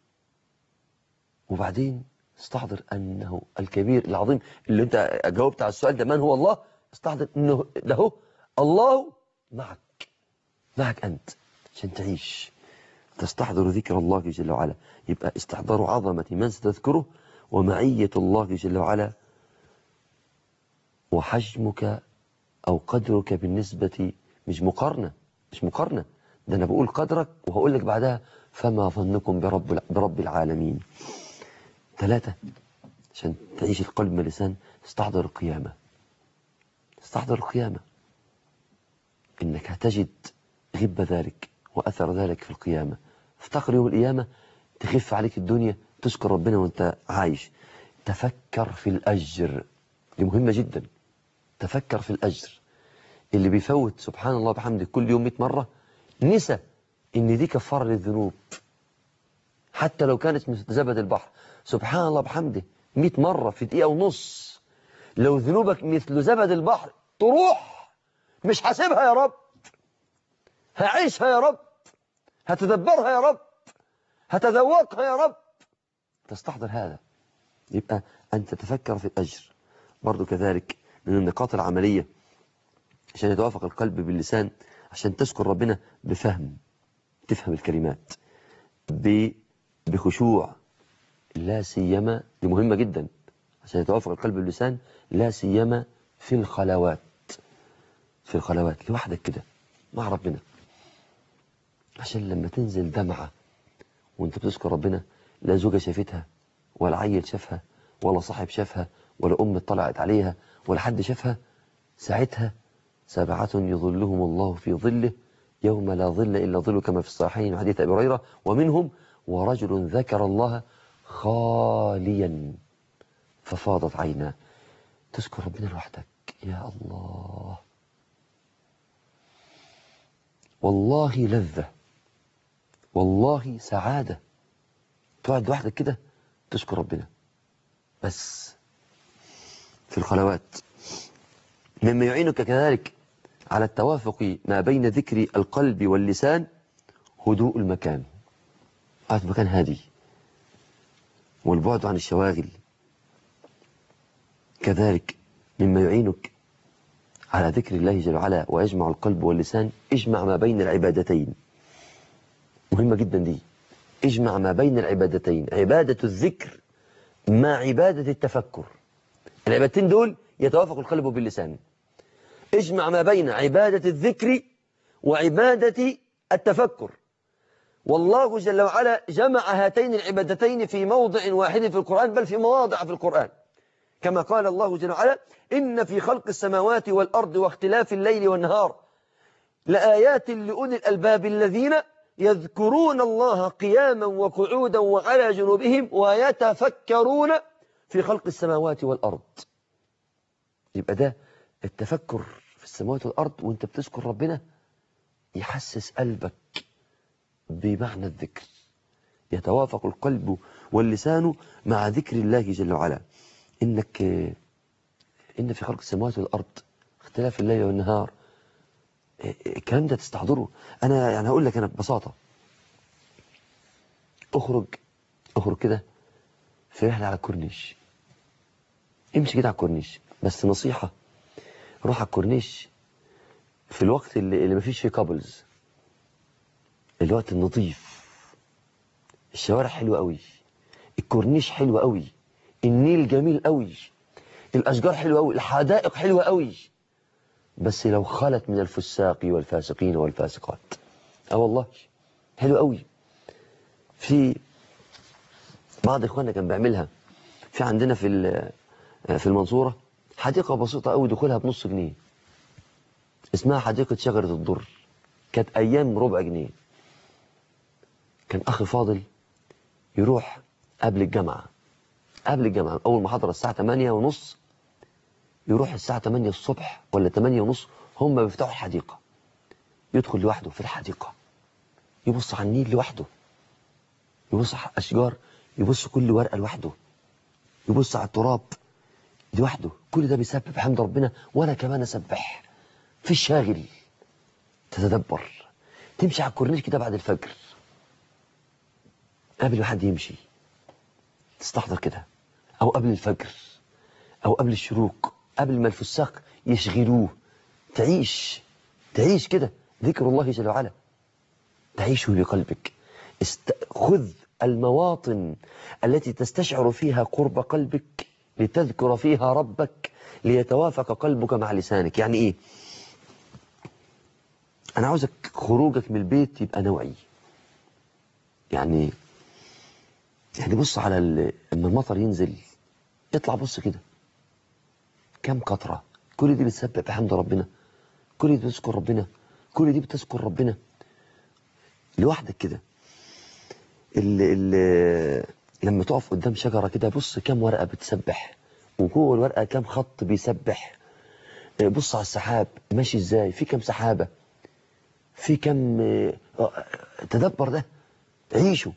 وبعدين استحضر أنه الكبير العظيم اللي أنت جاوبت على السؤال ده من هو الله استحضر أنه ده هو الله معك معك أنت عشان تعيش تستحضر ذكر الله جل وعلا يبقى استحضار عظمة من ستذكره ومعية الله جل وعلا وحجمك أو قدرك بالنسبة مش مقارنة مش مقارنة ده أنا بقول قدرك وهقول لك بعدها فما ظنكم برب, برب العالمين ثلاثة عشان تعيش القلب من اللسان استحضر القيامة استحضر القيامة إنك هتجد غب ذلك وأثر ذلك في القيامة افتقر يوم القيامة تخف عليك الدنيا تشكر ربنا وانت عايش تفكر في الأجر دي مهمة جدا تفكر في الأجر اللي بيفوت سبحان الله بحمده كل يوم 100 مرة نسى ان دي كفارة للذنوب حتى لو كانت مثل زبد البحر سبحان الله بحمده 100 مرة في دقيقة ونص لو ذنوبك مثل زبد البحر تروح مش حاسبها يا رب هعيشها يا رب هتدبرها يا رب هتذوقها يا رب تستحضر هذا يبقى أن تتفكر في الأجر برضو كذلك من النقاط العملية عشان يتوافق القلب باللسان عشان تشكر ربنا بفهم تفهم الكلمات بخشوع لا سيما دي مهمة جدا عشان يتوافق القلب باللسان لا سيما في الخلوات في الخلوات لوحدك كده مع ربنا عشان لما تنزل دمعة وانت بتذكر ربنا لا زوجة شافتها ولا عيل شافها ولا صاحب شافها ولا أم اطلعت عليها ولا حد شافها ساعتها سبعة يظلهم الله في ظله يوم لا ظل إلا ظل كما في الصحيحين حديث أبي هريرة ومنهم ورجل ذكر الله خاليا ففاضت عيناه تذكر ربنا لوحدك يا الله والله لذة والله سعادة تقعد لوحدك كده تشكر ربنا بس في الخلوات مما يعينك كذلك على التوافق ما بين ذكر القلب واللسان هدوء المكان قاعد مكان هادي والبعد عن الشواغل كذلك مما يعينك على ذكر الله جل وعلا ويجمع القلب واللسان اجمع ما بين العبادتين مهمة جدا دي اجمع ما بين العبادتين عبادة الذكر مع عبادة التفكر العبادتين دول يتوافق القلب باللسان اجمع ما بين عبادة الذكر وعبادة التفكر والله جل وعلا جمع هاتين العبادتين في موضع واحد في القرآن بل في مواضع في القرآن كما قال الله جل وعلا إن في خلق السماوات والأرض واختلاف الليل والنهار لآيات لأولي الألباب الذين يذكرون الله قياما وقعودا وعلى جنوبهم ويتفكرون في خلق السماوات والأرض يبقى ده التفكر في السماوات والأرض وانت بتذكر ربنا يحسس قلبك بمعنى الذكر يتوافق القلب واللسان مع ذكر الله جل وعلا إنك إن في خلق السماوات والأرض اختلاف الليل والنهار الكلام ده تستحضره أنا يعني هقول لك أنا ببساطة أخرج أخرج كده في رحلة على الكورنيش امشي كده على الكورنيش بس نصيحة روح على الكورنيش في الوقت اللي, اللي مفيش فيه كابلز الوقت النظيف الشوارع حلوة قوي الكورنيش حلو قوي النيل جميل قوي الأشجار حلوة قوي الحدائق حلوة قوي بس لو خلت من الفساق والفاسقين والفاسقات اه والله حلو قوي في بعض اخواننا كان بيعملها في عندنا في في المنصورة حديقة بسيطة قوي دخولها بنص جنيه اسمها حديقة شجرة الضر كانت أيام ربع جنيه كان أخي فاضل يروح قبل الجامعة قبل الجامعة أول محاضرة الساعة 8 ونص يروح الساعة 8 الصبح ولا 8 ونص هم بيفتحوا الحديقة يدخل لوحده في الحديقة يبص على النيل لوحده يبص على الأشجار يبص كل ورقة لوحده يبص على التراب لوحده كل ده بيسبب حمد ربنا وأنا كمان أسبح في الشاغل تتدبر تمشي على الكورنيش كده بعد الفجر قبل ما حد يمشي تستحضر كده أو قبل الفجر أو قبل الشروق قبل ما الفساق يشغلوه تعيش تعيش كده ذكر الله جل وعلا تعيشه بقلبك است... خذ المواطن التي تستشعر فيها قرب قلبك لتذكر فيها ربك ليتوافق قلبك مع لسانك يعني ايه انا عاوزك خروجك من البيت يبقى نوعي يعني يعني بص على ال... لما المطر ينزل اطلع بص كده كم قطرة كل دي بتسبب بحمد ربنا كل دي بتذكر ربنا كل دي بتذكر ربنا لوحدك كده اللي اللي لما تقف قدام شجرة كده بص كم ورقة بتسبح وجوه الورقة كم خط بيسبح بص على السحاب ماشي ازاي في كم سحابة في كم تدبر ده عيشه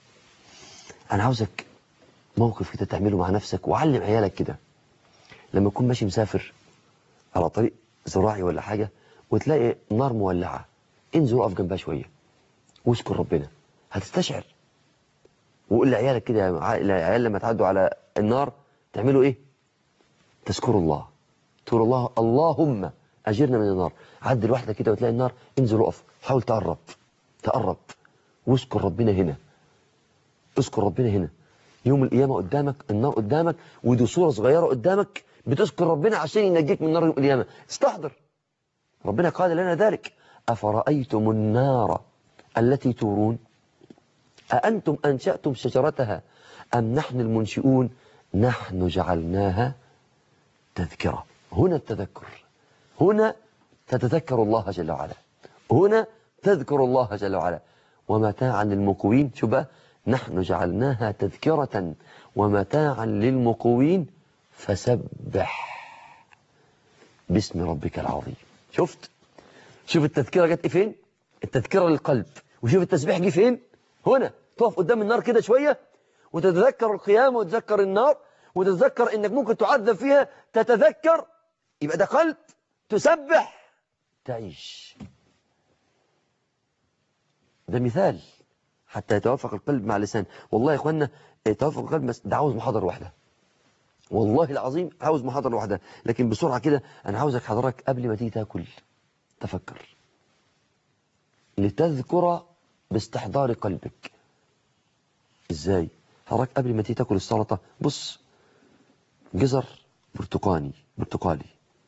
انا عاوزك موقف كده تعمله مع نفسك وعلم عيالك كده لما تكون ماشي مسافر على طريق زراعي ولا حاجة وتلاقي نار مولعة انزل وقف جنبها شوية واذكر ربنا هتستشعر وقول لعيالك كده يا العيال لما تعدوا على النار تعملوا ايه تذكروا الله تقول الله اللهم اجرنا من النار عد لوحدك كده وتلاقي النار انزل وقف حاول تقرب تقرب واذكر ربنا هنا اذكر ربنا هنا يوم القيامة قدامك النار قدامك ودي صورة صغيرة قدامك بتذكر ربنا عشان ينجيك من نار يوم القيامة استحضر ربنا قال لنا ذلك أفرأيتم النار التي تورون أأنتم أنشأتم شجرتها أم نحن المنشئون نحن جعلناها تذكرة هنا التذكر هنا تتذكر الله جل وعلا هنا تذكر الله جل وعلا ومتاعا للمقوين شو بقى نحن جعلناها تذكرة ومتاعا للمقوين فسبح باسم ربك العظيم شفت شوف التذكرة جت فين التذكرة للقلب وشوف التسبيح جه فين هنا تقف قدام النار كده شوية وتتذكر القيامة وتتذكر النار وتتذكر انك ممكن تعذب فيها تتذكر يبقى ده قلب تسبح تعيش ده مثال حتى يتوافق القلب مع اللسان والله يا اخوانا توافق القلب بس ده عاوز محاضره واحده والله العظيم عاوز محاضره واحده لكن بسرعه كده انا عاوزك حضرتك قبل ما تيجي تاكل تفكر لتذكر باستحضار قلبك ازاي حضرتك قبل ما تيجي تاكل السلطة بص جزر برتقاني برتقالي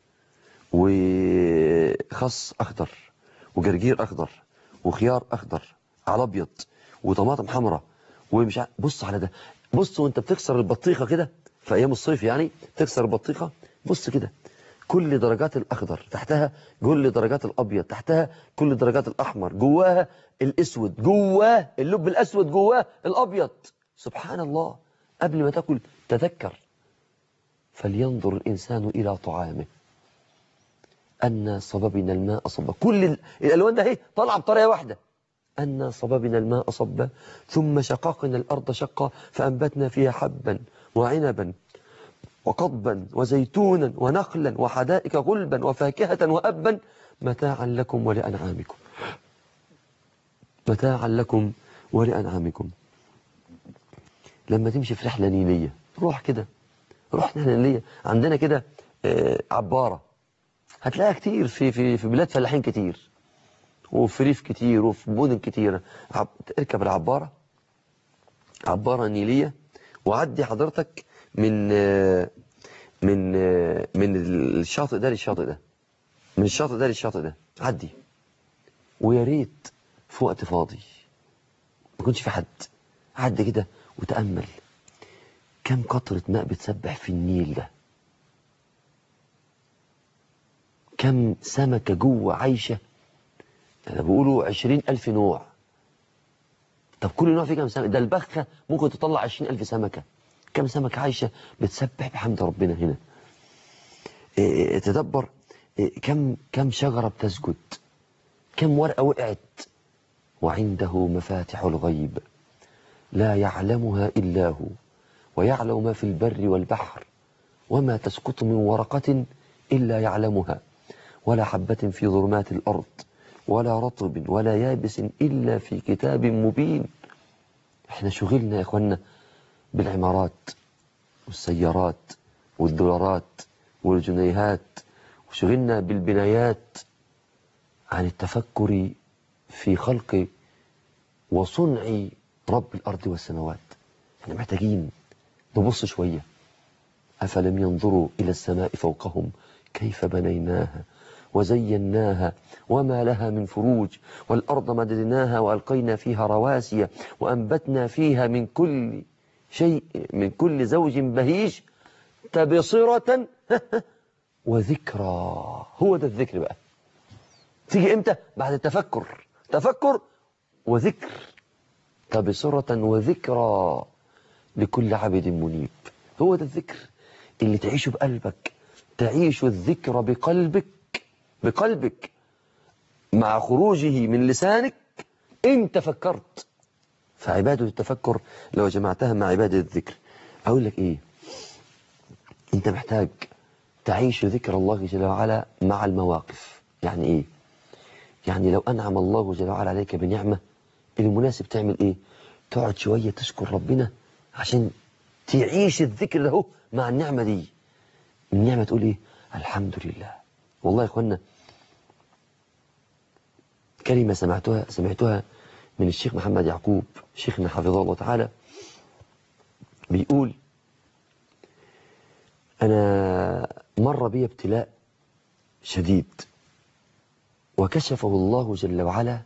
وخس أخضر وجرجير أخضر وخيار أخضر على أبيض وطماطم حمراء ومش ع... بص على ده بص وانت بتكسر البطيخة كده في أيام الصيف يعني تكسر البطيخة بص كده كل درجات الأخضر تحتها كل درجات الأبيض تحتها كل درجات الأحمر جواها الأسود جواه اللب الأسود جواه الأبيض سبحان الله قبل ما تاكل تذكر فلينظر الإنسان إلى طعامه أن صببنا الماء صبا كل الألوان ده هي طالعة بطريقة واحدة أن صببنا الماء صبا ثم شققنا الأرض شقا فأنبتنا فيها حبا وعنبا وقضبا وزيتونا ونخلا وحدائق غلبا وفاكهة وأبا متاعا لكم ولأنعامكم متاعا لكم ولأنعامكم لما تمشي في رحلة نيلية روح كده روح رحلة نيلية عندنا كده عبارة هتلاقيها كتير في في في بلاد فلاحين كتير وفي ريف كتير وفي مدن كتيرة عب... اركب العبارة عبارة نيلية وعدي حضرتك من من من الشاطئ ده للشاطئ ده من الشاطئ ده للشاطئ ده عدي ويا ريت في وقت فاضي ما يكونش في حد عدي كده وتأمل كم قطرة ماء بتسبح في النيل ده كم سمكة جوه عايشة أنا بقولوا عشرين ألف نوع طب كل نوع فيه كم سمكة ده البخة ممكن تطلع عشرين ألف سمكة كم سمكة عايشة بتسبح بحمد ربنا هنا إيه تدبر إيه كم كم شجرة بتسجد كم ورقة وقعت وعنده مفاتح الغيب لا يعلمها إلا هو ويعلم ما في البر والبحر وما تسقط من ورقة إلا يعلمها ولا حبة في ظلمات الأرض ولا رطب ولا يابس إلا في كتاب مبين احنا شغلنا يا اخوانا بالعمارات والسيارات والدولارات والجنيهات وشغلنا بالبنايات عن التفكر في خلق وصنع رب الأرض والسماوات احنا محتاجين نبص شوية أفلم ينظروا إلى السماء فوقهم كيف بنيناها وزيناها وما لها من فروج والأرض مددناها وألقينا فيها رواسي وأنبتنا فيها من كل شيء من كل زوج بهيج تبصرة وذكرى هو ده الذكر بقى تيجي امتى بعد التفكر تفكر وذكر تبصرة وذكرى لكل عبد منيب هو ده الذكر اللي تعيشه بقلبك تعيش الذكر بقلبك بقلبك مع خروجه من لسانك انت فكرت فعبادة التفكر لو جمعتها مع عبادة الذكر أقول لك إيه أنت محتاج تعيش ذكر الله جل وعلا مع المواقف يعني إيه يعني لو أنعم الله جل وعلا عليك بنعمة المناسب تعمل إيه تقعد شوية تشكر ربنا عشان تعيش الذكر له مع النعمة دي النعمة تقول إيه الحمد لله والله يا إخوانا كلمة سمعتها سمعتها من الشيخ محمد يعقوب شيخنا حفظه الله تعالى بيقول أنا مر بي ابتلاء شديد وكشفه الله جل وعلا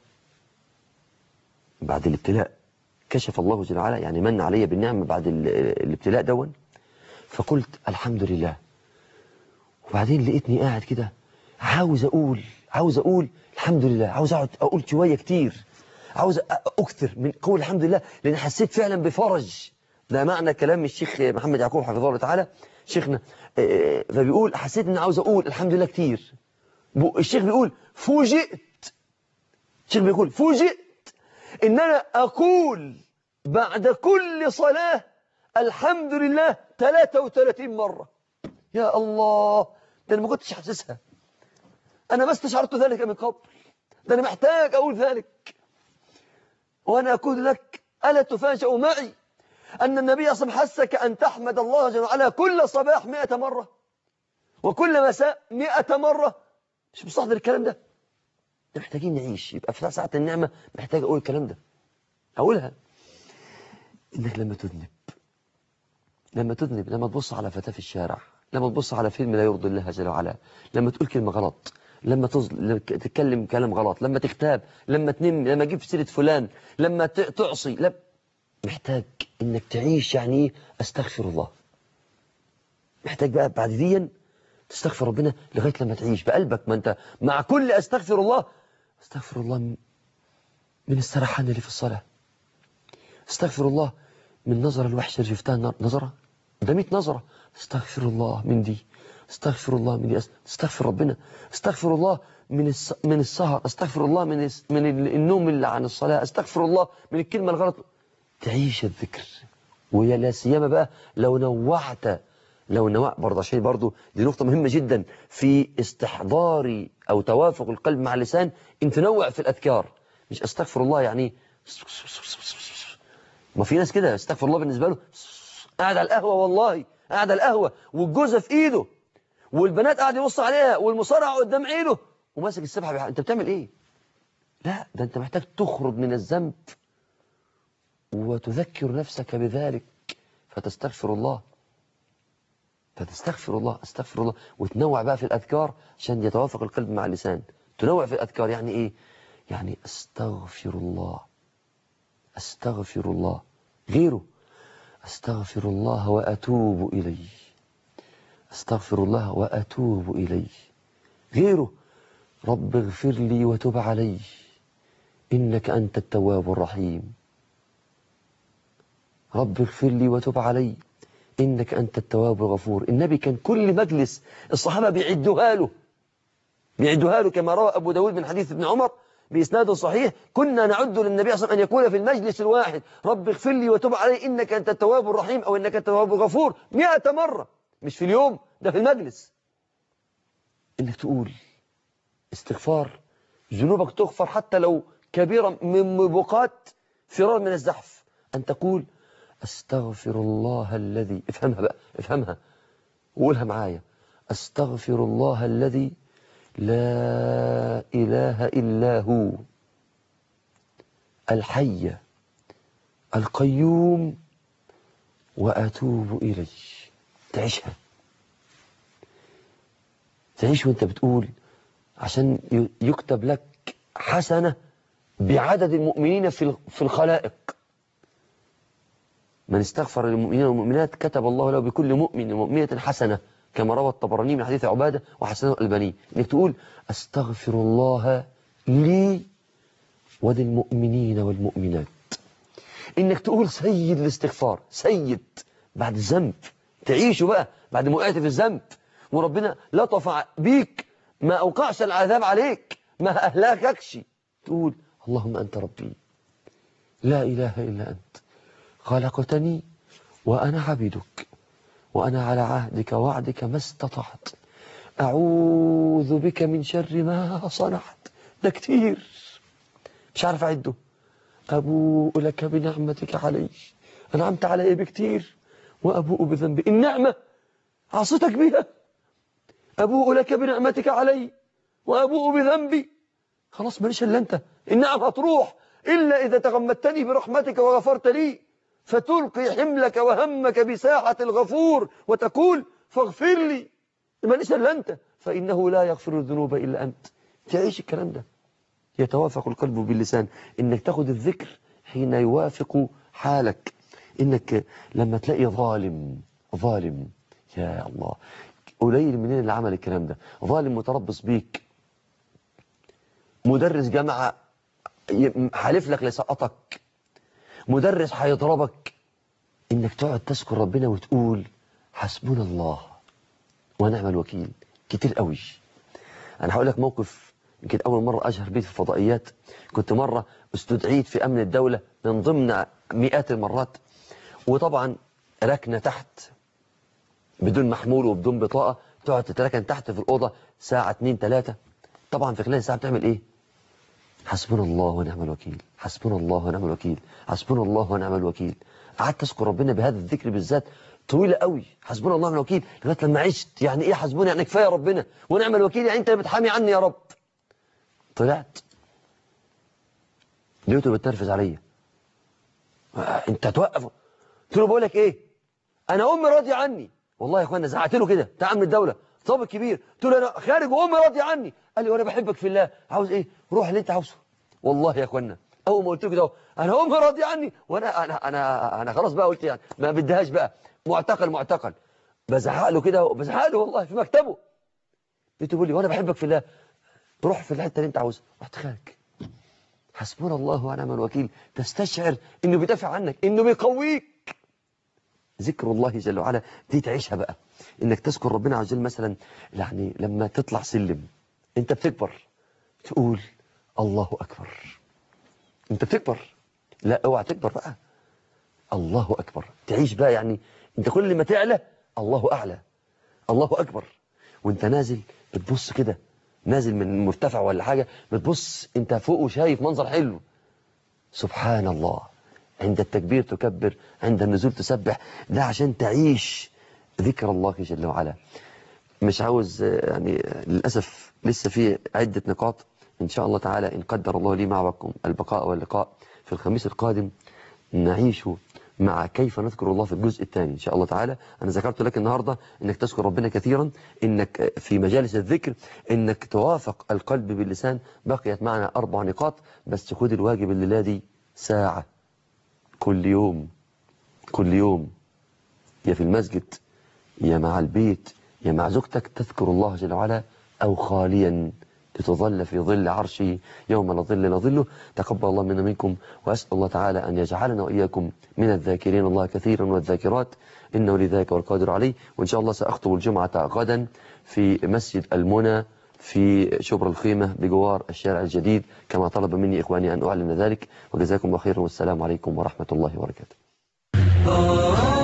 بعد الابتلاء كشف الله جل وعلا يعني من علي بالنعمة بعد الابتلاء دون فقلت الحمد لله وبعدين لقيتني قاعد كده عاوز أقول عاوز أقول الحمد لله عاوز أقعد أقول شوية كتير عاوز أكثر من قول الحمد لله لأن حسيت فعلا بفرج ده معنى كلام الشيخ محمد يعقوب حفظه الله تعالى شيخنا فبيقول حسيت أن عاوز أقول الحمد لله كتير الشيخ بيقول فوجئت الشيخ بيقول فوجئت إن أنا أقول بعد كل صلاة الحمد لله 33 مرة يا الله ده أنا ما كنتش حاسسها أنا ما استشعرت ذلك من قبل ده أنا محتاج أقول ذلك وأنا أقول لك ألا تفاجأ معي أن النبي أصلا حسك أن تحمد الله جل وعلا كل صباح مئة مرة وكل مساء مئة مرة مش مستحضر الكلام ده محتاجين نعيش يبقى في ساعة النعمة محتاج أقول الكلام ده أقولها إنك لما تذنب لما تذنب لما تبص على فتاة في الشارع لما تبص على فيلم لا يرضي الله جل وعلا لما تقول كلمة غلط لما تظل... لما تتكلم كلام غلط لما تغتاب لما تنم لما تجيب سيرة فلان لما ت... تعصي لما... محتاج انك تعيش يعني ايه استغفر الله محتاج بقى بعد ديا تستغفر ربنا لغاية لما تعيش بقلبك ما انت مع كل استغفر الله استغفر الله من, من السرحان اللي في الصلاة استغفر الله من نظرة الوحشة اللي شفتها نظرة ده 100 نظرة استغفر الله من دي استغفر الله من دي استغفر ربنا استغفر الله من الس... من السهر استغفر الله من الس... من النوم اللي عن الصلاة استغفر الله من الكلمة الغلط تعيش الذكر ويا لا سيما بقى لو نوعت لو نوع برضه عشان برضه دي نقطة مهمة جدا في استحضار أو توافق القلب مع اللسان إن تنوع في الأذكار مش أستغفر الله يعني ما في ناس كده استغفر الله بالنسبة له قاعد على القهوة والله قاعد على القهوة والجوزة في إيده والبنات قاعد يبص عليها والمصارع قدام عينه وماسك السبحة بيح... أنت بتعمل إيه؟ لا ده أنت محتاج تخرج من الذنب وتذكر نفسك بذلك فتستغفر الله فتستغفر الله استغفر الله وتنوع بقى في الأذكار عشان يتوافق القلب مع اللسان تنوع في الأذكار يعني إيه يعني استغفر الله استغفر الله غيره استغفر الله وأتوب إليه استغفر الله وأتوب إليه غيره رب اغفر لي وتب علي إنك أنت التواب الرحيم رب اغفر لي وتب علي إنك أنت التواب الغفور النبي كان كل مجلس الصحابة بيعدوها له بيعدوها له كما روى أبو داود من حديث ابن عمر بإسناد صحيح كنا نعد للنبي صلى الله عليه وسلم أن يقول في المجلس الواحد رب اغفر لي وتب علي إنك أنت التواب الرحيم أو إنك التواب الغفور مئة مرة مش في اليوم ده في المجلس إنك تقول استغفار ذنوبك تغفر حتى لو كبيرة من مبقات فرار من الزحف أن تقول أستغفر الله الذي افهمها بقى افهمها وقولها معايا أستغفر الله الذي لا إله إلا هو الحي القيوم وأتوب إليه تعيشها تعيش وانت بتقول عشان يكتب لك حسنة بعدد المؤمنين في الخلائق من استغفر للمؤمنين والمؤمنات كتب الله له بكل مؤمن ومؤمنة حسنة كما روى الطبراني من حديث عبادة وحسنه الألباني انك تقول استغفر الله لي وللمؤمنين والمؤمنات انك تقول سيد الاستغفار سيد بعد الذنب تعيشه بقى بعد ما وقعت في الذنب وربنا لطف بيك ما أوقعش العذاب عليك ما أهلاككش تقول اللهم أنت ربي لا إله إلا أنت خلقتني وأنا عبدك وأنا على عهدك وعدك ما استطعت أعوذ بك من شر ما صنعت ده كتير مش عارف أعده أبوء لك بنعمتك علي أنعمت علي بكتير وأبوء بذنبي النعمة عصيتك بها أبوء لك بنعمتك علي وأبوء بذنبي خلاص ماليش إلا أنت النعم هتروح إلا إذا تغمدتني برحمتك وغفرت لي فتلقي حملك وهمك بساحة الغفور وتقول فاغفر لي ماليش إلا أنت فإنه لا يغفر الذنوب إلا أنت تعيش الكلام ده يتوافق القلب باللسان إنك تاخد الذكر حين يوافق حالك إنك لما تلاقي ظالم ظالم يا الله قليل منين اللي عمل الكلام ده ظالم متربص بيك مدرس جامعة حالف لك لسقطك مدرس هيضربك انك تقعد تذكر ربنا وتقول حسبنا الله ونعم الوكيل كتير قوي انا هقول لك موقف يمكن اول مره اشهر بيه في الفضائيات كنت مره استدعيت في امن الدوله من ضمن مئات المرات وطبعا ركنه تحت بدون محمول وبدون بطاقه تقعد تتركن تحت في الاوضه ساعه اتنين تلاته طبعا في خلال ساعه بتعمل ايه حسبنا الله ونعم الوكيل حسبنا الله ونعم الوكيل حسبنا الله ونعم الوكيل قعدت اذكر ربنا بهذا الذكر بالذات طويلة قوي حسبنا الله ونعم الوكيل لغايه لما عشت يعني ايه حسبنا يعني كفايه ربنا ونعم الوكيل يعني انت اللي بتحامي عني يا رب طلعت لقيته بتنرفز عليا انت هتوقف قلت له بقول لك ايه انا امي راضيه عني والله يا اخوانا زعقت له كده بتاع امن الدوله ضابط كبير قلت له انا خارج وامي راضيه عني قال لي وانا بحبك في الله عاوز ايه روح اللي انت عاوزه والله يا اخوانا اول ما قلت له كده انا امي راضيه عني وانا انا انا انا خلاص بقى قلت يعني ما بديهاش بقى معتقل معتقل بزعق له كده بزعق له والله في مكتبه لقيته بيقول لي وانا بحبك في الله روح في الحته اللي انت عاوزها رحت خارج حسبنا الله ونعم الوكيل تستشعر انه بيدافع عنك انه بيقويك ذكر الله جل وعلا دي تعيشها بقى انك تذكر ربنا عز وجل مثلا يعني لما تطلع سلم انت بتكبر تقول الله اكبر انت بتكبر لا اوعى تكبر بقى الله اكبر تعيش بقى يعني انت كل ما تعلى الله اعلى الله اكبر وانت نازل بتبص كده نازل من مرتفع ولا حاجة بتبص انت فوق وشايف منظر حلو سبحان الله عند التكبير تكبر عند النزول تسبح ده عشان تعيش ذكر الله جل وعلا مش عاوز يعني للأسف لسه في عدة نقاط إن شاء الله تعالى إن قدر الله لي معكم البقاء واللقاء في الخميس القادم نعيش مع كيف نذكر الله في الجزء الثاني إن شاء الله تعالى أنا ذكرت لك النهاردة أنك تذكر ربنا كثيرا أنك في مجالس الذكر أنك توافق القلب باللسان بقيت معنا أربع نقاط بس خد الواجب الليلة دي ساعة كل يوم كل يوم يا في المسجد يا مع البيت يا مع زوجتك تذكر الله جل وعلا أو خاليا لتظل في ظل عرشه يوم لا ظل إلا ظله تقبل الله منا منكم وأسأل الله تعالى أن يجعلنا وإياكم من الذاكرين الله كثيرا والذاكرات إنه لذلك والقادر عليه وإن شاء الله سأخطب الجمعة غدا في مسجد المنى في شبر الخيمة بجوار الشارع الجديد كما طلب مني إخواني أن أعلن ذلك وجزاكم الله خيرا والسلام عليكم ورحمة الله وبركاته